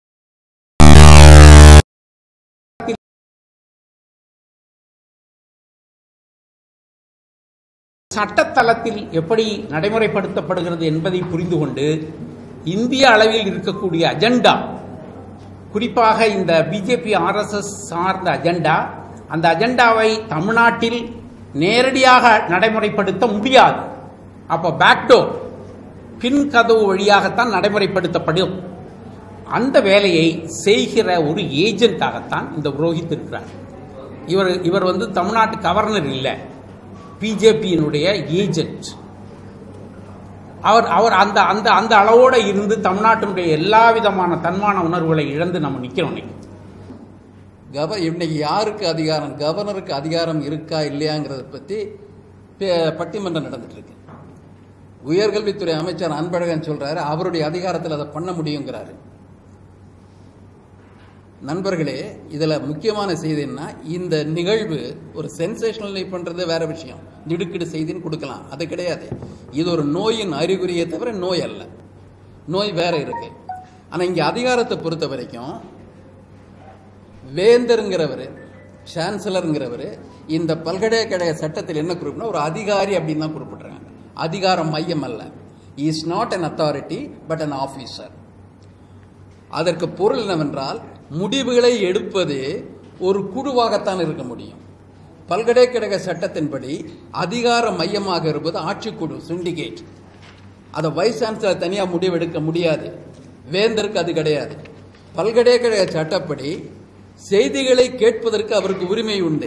சட்டத்தளத்தில் எப்படி நடைமுறைப்படுத்தப்படுகிறது என்பதை புரிந்து கொண்டு இந்திய அளவில் இருக்கக்கூடிய அஜெண்டா குறிப்பாக இந்த பிஜேபி ஆர்எஸ்எஸ் சார்ந்த அஜெண்டா அந்த அஜெண்டாவை தமிழ்நாட்டில் நேரடியாக நடைமுறைப்படுத்த முடியாது அப்போ பேக்டோர் பின் கதவு வழியாகத்தான் நடைமுறைப்படுத்தப்படும் அந்த வேலையை செய்கிற ஒரு ஏஜென்ட்டாகத்தான் இந்த புரோஹித் இருக்கிறார் இவர் இவர் வந்து தமிழ்நாட்டு கவர்னர் இல்லை பிஜேபியினுடைய ஏஜென்ட் அவர் அவர் அந்த அந்த அந்த அளவோட இருந்து தமிழ்நாட்டினுடைய எல்லா விதமான தன்மான உணர்வுகளை இழந்து நம்ம நிக்கிறோம் இன்னைக்கு கவ இன்னைக்கு யாருக்கு அதிகாரம் கவர்னருக்கு அதிகாரம் இருக்கா இல்லையாங்கிறத பற்றி பே- பட்டிமன்றம் நடந்துட்டு இருக்கு உயர்கல்வித்துறை அமைச்சர் அன்பழகன் சொல்றாரு அவருடைய அதிகாரத்தில் அதை பண்ண முடியுங்கிறாரு நண்பர்களே இதுல முக்கியமான செய்தி என்ன இந்த நிகழ்வு ஒரு சென்சேஷனலை பண்றது வேற விஷயம் திடுக்கிடு செய்தின்னு கொடுக்கலாம் அது கிடையாது இது ஒரு நோயின் அறிகுறியே தவிர நோய் அல்ல நோய் வேற இருக்கு ஆனா இங்க அதிகாரத்தை பொறுத்த வரைக்கும் வேந்தருங்கிறவர் சான்சலருங்கிறவர் இந்த பல்கலைக்கழக சட்டத்தில் என்ன குறிப்பிட்டா ஒரு அதிகாரி அப்படின்னு தான் குறிப்பிட்றாங்க அதிகார மையம் அல்ல is not an authority but an officer அதற்கு பொருள் என்னவென்றால் முடிவுகளை எடுப்பது ஒரு குழுவாகத்தான் இருக்க முடியும் பல்கலைக்கழக சட்டத்தின்படி அதிகார மையமாக இருப்பது ஆட்சிக்குழு சிண்டிகேட் அதை வைஸ் சான்சலர் தனியாக முடிவெடுக்க முடியாது வேந்தருக்கு அது கிடையாது பல்கலைக்கழக சட்டப்படி செய்திகளை கேட்பதற்கு அவருக்கு உரிமை உண்டு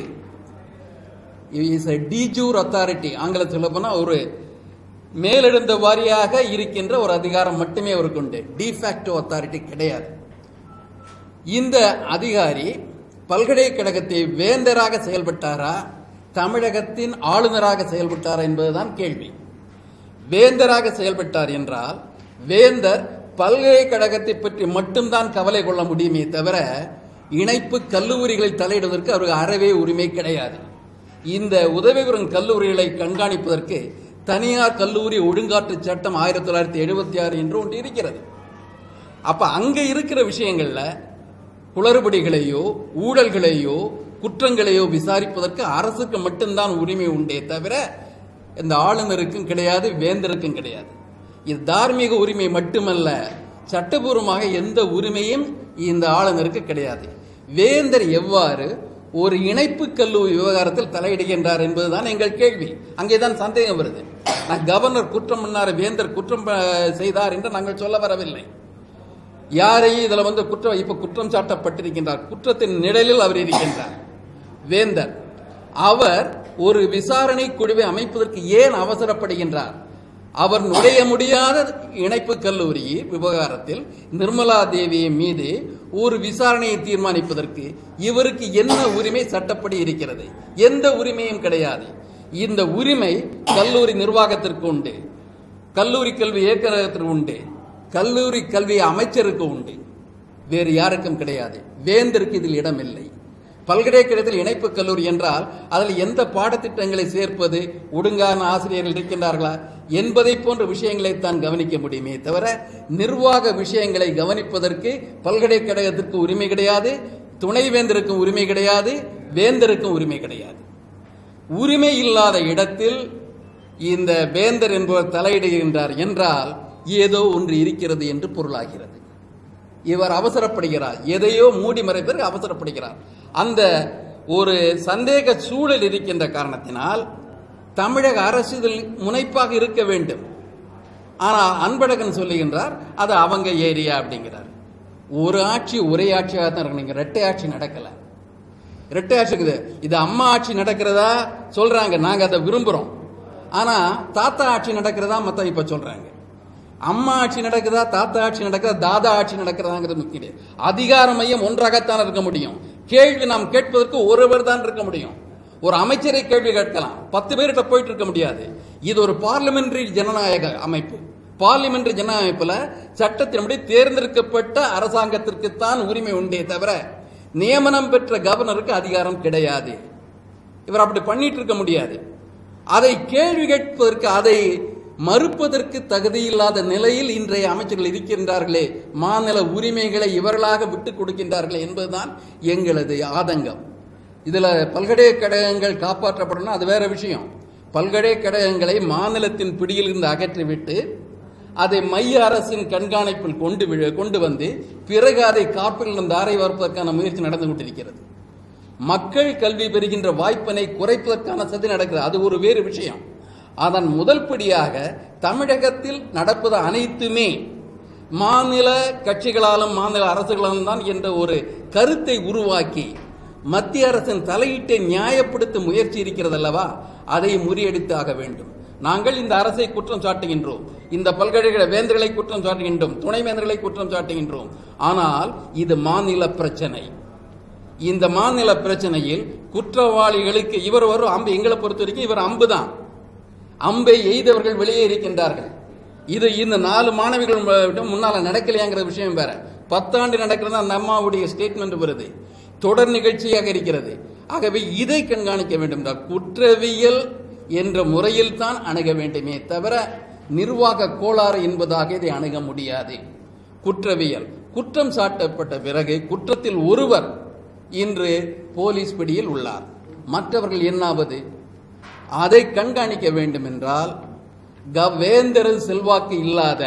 இஸ் a டீஜூர் அத்தாரிட்டி ஆங்கிலத்தில் சொல்ல போனால் ஒரு மேலெழுந்த வாரியாக இருக்கின்ற ஒரு அதிகாரம் மட்டுமே அவருக்கு உண்டு டிஃபேக்டோ அத்தாரிட்டி கிடையாது இந்த அதிகாரி பல்கலைக்கழகத்தை வேந்தராக செயல்பட்டாரா தமிழகத்தின் ஆளுநராக செயல்பட்டாரா என்பதுதான் கேள்வி வேந்தராக செயல்பட்டார் என்றால் வேந்தர் பல்கலைக்கழகத்தை பற்றி மட்டும்தான் கவலை கொள்ள முடியுமே தவிர இணைப்பு கல்லூரிகளில் தலையிடுவதற்கு அவருக்கு அறவே உரிமை கிடையாது இந்த உதவிபெறும் கல்லூரிகளை கண்காணிப்பதற்கு தனியார் கல்லூரி ஒழுங்காற்று சட்டம் ஆயிரத்தி தொள்ளாயிரத்தி எழுபத்தி ஆறு என்று ஒன்று இருக்கிறது அப்ப அங்க இருக்கிற விஷயங்கள்ல குளறுபடிகளையோ ஊழல்களையோ குற்றங்களையோ விசாரிப்பதற்கு அரசுக்கு மட்டும்தான் உரிமை உண்டே தவிர இந்த ஆளுநருக்கும் கிடையாது வேந்தருக்கும் கிடையாது இது தார்மீக உரிமை மட்டுமல்ல சட்டபூர்வமாக எந்த உரிமையும் இந்த ஆளுநருக்கு கிடையாது வேந்தர் எவ்வாறு ஒரு இணைப்பு கல்லூரி விவகாரத்தில் தலையிடுகின்றார் என்பதுதான் எங்கள் கேள்வி அங்கேதான் சந்தேகம் வருது நான் கவர்னர் குற்றம் பண்ணார் வேந்தர் குற்றம் ப- செய்தார் என்று நாங்கள் சொல்ல வரவில்லை யாரையும் இதுல வந்து குற்றம் இப்ப குற்றம் சாட்டப்பட்டிருக்கின்றார் குற்றத்தின் நிழலில் அவர் இருக்கின்றார் வேந்தர் அவர் ஒரு விசாரணை குழுவை அமைப்பதற்கு ஏன் அவசரப்படுகின்றார் அவர் நுழைய முடியாத இணைப்பு கல்லூரி விவகாரத்தில் நிர்மலா தேவி மீது ஒரு விசாரணையை தீர்மானிப்பதற்கு இவருக்கு என்ன உரிமை சட்டப்படி இருக்கிறது எந்த உரிமையும் கிடையாது இந்த உரிமை கல்லூரி நிர்வாகத்திற்கு உண்டு கல்லூரி கல்வி இயக்ககத்திற்கு உண்டு கல்லூரி கல்வி அமைச்சருக்கு உண்டு வேறு யாருக்கும் கிடையாது வேந்தருக்கு இதில் இடமில்லை பல்கலைக்கழகத்தில் இணைப்பு கல்லூரி என்றால் அதில் எந்த பாடத்திட்டங்களை சேர்ப்பது ஒழுங்கான ஆசிரியர்கள் இருக்கின்றார்களா என்பதை போன்ற விஷயங்களை தான் கவனிக்க முடியுமே தவிர நிர்வாக விஷயங்களை கவனிப்பதற்கு பல்கலைக்கழகத்திற்கு உரிமை கிடையாது துணைவேந்தருக்கும் உரிமை கிடையாது வேந்தருக்கும் உரிமை கிடையாது உரிமை இல்லாத இடத்தில் இந்த வேந்தர் என்பவர் தலையிடுகின்றார் என்றால் ஏதோ ஒன்று இருக்கிறது என்று பொருளாகிறது இவர் அவசரப்படுகிறார் எதையோ மூடி மறைப்பதற்கு அவசரப்படுகிறார் அந்த ஒரு சந்தேக சூழல் இருக்கின்ற காரணத்தினால் தமிழக அரசு இதில் முனைப்பாக இருக்க வேண்டும் ஆனால் அன்பழகன் சொல்லுகின்றார் அது அவங்க ஏரியா அப்படிங்கிறார் ஒரு ஆட்சி ஒரே ஆட்சியாக தான் இருக்கு நீங்க ரெட்டை ஆட்சி நடக்கல ரெட்டை ஆட்சி இருக்குது இது அம்மா ஆட்சி நடக்கிறதா சொல்றாங்க நாங்க அதை விரும்புறோம் ஆனா தாத்தா ஆட்சி நடக்கிறதா மத்த இப்ப சொல்றாங்க அம்மா ஆட்சி நடக்குதா தாத்தா ஆட்சி நடக்குதா தாதா ஆட்சி நடக்கிறதாங்கிறது முக்கியம் கிடையாது. அதிகார மையம் ஒன்றாகத்தான் இருக்க முடியும் கேள்வி நாம் கேட்பதற்கு ஒருவர் தான் இருக்க முடியும் ஒரு அமைச்சரை கேள்வி கேட்கலாம் பத்து பேர்கிட்ட போயிட்டு இருக்க முடியாது இது ஒரு பார்லிமெண்டரி ஜனநாயக அமைப்பு பார்லிமெண்டரி ஜனநாயக அமைப்புல சட்டத்தின்படி தேர்ந்தெடுக்கப்பட்ட அரசாங்கத்திற்குத்தான் உரிமை உண்டே தவிர நியமனம் பெற்ற கவர்னருக்கு அதிகாரம் கிடையாது இவர் அப்படி பண்ணிட்டு இருக்க முடியாது அதை கேள்வி கேட்பதற்கு அதை மறுப்பதற்கு தகுதியில்லாத நிலையில் இன்றைய அமைச்சர்கள் இருக்கின்றார்களே மாநில உரிமைகளை இவர்களாக விட்டுக் கொடுக்கின்றார்களே என்பதுதான் எங்களது ஆதங்கம் இதுல பல்கலைக்கழகங்கள் காப்பாற்றப்படணும் அது வேற விஷயம் பல்கலைக்கழகங்களை மாநிலத்தின் பிடியிலிருந்து அகற்றிவிட்டு அதை மைய அரசின் கண்காணிப்பில் கொண்டு வி- கொண்டு வந்து பிறகு அதை காப்பிலிருந்து தாரை வார்ப்பதற்கான முயற்சி நடந்து கொண்டிருக்கிறது மக்கள் கல்வி பெறுகின்ற வாய்ப்பினை குறைப்பதற்கான சதி நடக்கிறது அது ஒரு வேறு விஷயம் அதன் முதல் படியாக தமிழகத்தில் நடப்பது அனைத்துமே மாநில கட்சிகளாலும் மாநில அரசுகளாலும் தான் என்ற ஒரு கருத்தை உருவாக்கி மத்திய அரசின் தலையீட்டை நியாயப்படுத்த முயற்சி இருக்கிறது அல்லவா அதை முறியடித்தாக வேண்டும் நாங்கள் இந்த அரசை குற்றம் சாட்டுகின்றோம் இந்த பல்கலைக்கழக வேந்தர்களை குற்றம் சாட்டுகின்றோம் துணைவேந்தர்களை குற்றம் சாட்டுகின்றோம் ஆனால் இது மாநில பிரச்சனை இந்த மாநில பிரச்சனையில் குற்றவாளிகளுக்கு இவர் வரும் அம்பு எங்களை பொறுத்த வரைக்கும் இவர் அம்பு தான் அம்பை எய்தவர்கள் வெளியே இருக்கின்றார்கள் இது இந்த நாலு மாணவிகள் மு- முன்னால நடக்கலையாங்கிற விஷயம் வேற பத்தாண்டு நடக்கிறது அந்த அம்மாவுடைய ஸ்டேட்மெண்ட் வருது தொடர் நிகழ்ச்சியாக இருக்கிறது ஆகவே இதை கண்காணிக்க வேண்டும் இந்த குற்றவியல் என்ற முறையில் தான் அணுக வேண்டுமே தவிர நிர்வாக கோளாறு என்பதாக இதை அணுக முடியாது குற்றவியல் குற்றம் சாட்டப்பட்ட பிறகு குற்றத்தில் ஒருவர் இன்று போலீஸ் பிடியில் உள்ளார் மற்றவர்கள் என்னாவது அதை கண்காணிக்க வேண்டும் என்றால் க- வேந்தரது செல்வாக்கு இல்லாத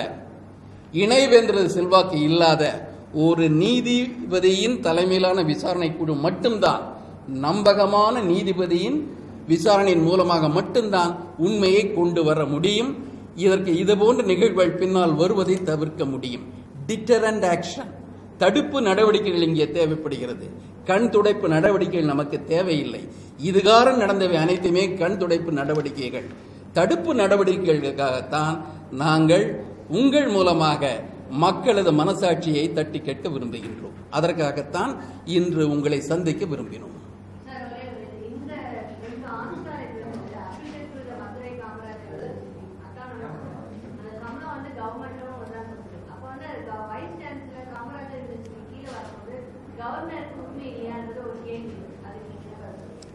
இணைவேந்தரது செல்வாக்கு இல்லாத ஒரு நீதிபதியின் தலைமையிலான விசாரணை குழு மட்டும்தான் நம்பகமான நீதிபதியின் விசாரணையின் மூலமாக மட்டும்தான் உண்மையை கொண்டு வர முடியும் இதற்கு இதுபோன்ற நிகழ்வுகள் பின்னால் வருவதை தவிர்க்க முடியும் டிட்டரண்ட் ஆக்ஷன் தடுப்பு நடவடிக்கைகள் இங்கே தேவைப்படுகிறது கண் துடைப்பு நடவடிக்கைகள் நமக்கு தேவையில்லை இதுகாரம் நடந்தவை அனைத்துமே கண் துடைப்பு நடவடிக்கைகள் தடுப்பு நடவடிக்கைகளுக்காகத்தான் நாங்கள் உங்கள் மூலமாக மக்களது மனசாட்சியை தட்டி கேட்க விரும்புகின்றோம் அதற்காகத்தான் இன்று உங்களை சந்திக்க விரும்பினோம் சார் ஒரே ஒரு இது. இந்த ரெண்டு ஆன்சர் இருக்கிறது applicable to the Madurai Kamarajar autonomous அந்த சம்பளம் வந்து கவர்மெண்ட்டும் தான் கொடுத்துருக்கு அப்போ வந்து வைஸ் சான்சலர் காமராஜர் யூனிவர்சிட்டி கீழே வரும்போது கவர்னருக்கு உரிமை இல்லையான்றது ஒரு கேள்வி அதுக்கு நீங்க என்ன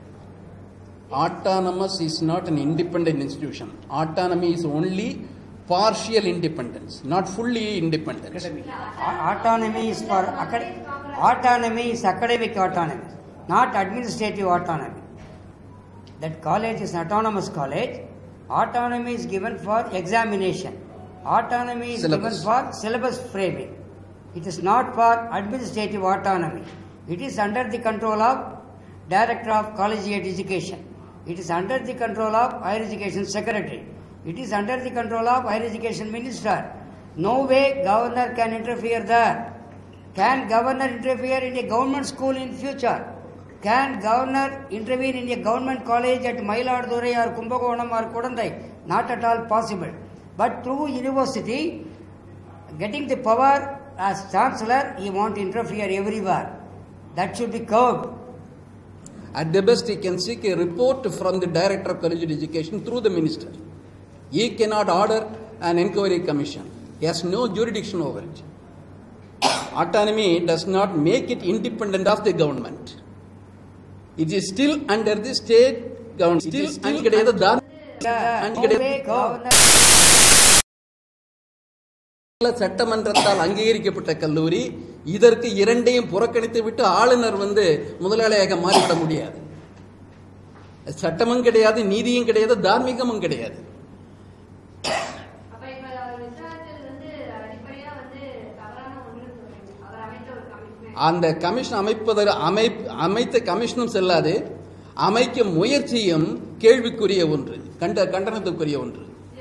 சொல்றீங்க? autonomous is not an independent institution autonomy is only partial independence not fully independence autonomy is for acad- autonomy is academic autonomy, not administrative autonomy. That college is an autonomous college. Autonomy is given for examination. Autonomy is Syllabus. given for syllabus framing. It is not for administrative autonomy. It is under the control of Director of Collegiate Education. It is under the control of Higher Education Secretary. It is under the control of Higher Education Minister. No way governor can interfere there. Can governor interfere in a government school in future? Can governor intervene in a government college at Mailadure or Kumbakonam or Kodandai? Not at all possible. But through university, getting the power as chancellor, he won't interfere everywhere. That should be curbed. at the best he can seek a report from the director of collegiate education through the minister he cannot order an inquiry commission he has no jurisdiction over it autonomy does not make it independent of the government it is still under the state government still, still கிடையாது தான் No கிடையாது. way governor சட்டமன்றத்தால் அங்கீகரிக்கப்பட்ட கல்லூரி இதற்கு இரண்டையும் புறக்கணித்து விட்டு ஆளுநர் வந்து முதலாளியாக மாறிவிட முடியாது சட்டமும் கிடையாது நீதியும் கிடையாது தார்மீகமும் கிடையாது அப்ப இப்ப அவர் விசாரிச்சது வந்து அடிப்படையா வந்து தவறான ஒன்று சொல்றீங்க அவர் அமைத்த ஒரு கமிஷன் அந்த கமிஷன் அமைப்பதற்கு அமை அமைத்த கமிஷனும் செல்லாது அமைக்கும் முயற்சியும் கேள்விக்குரிய ஒன்று கண்ட கண்டனத்துக்குரிய ஒன்று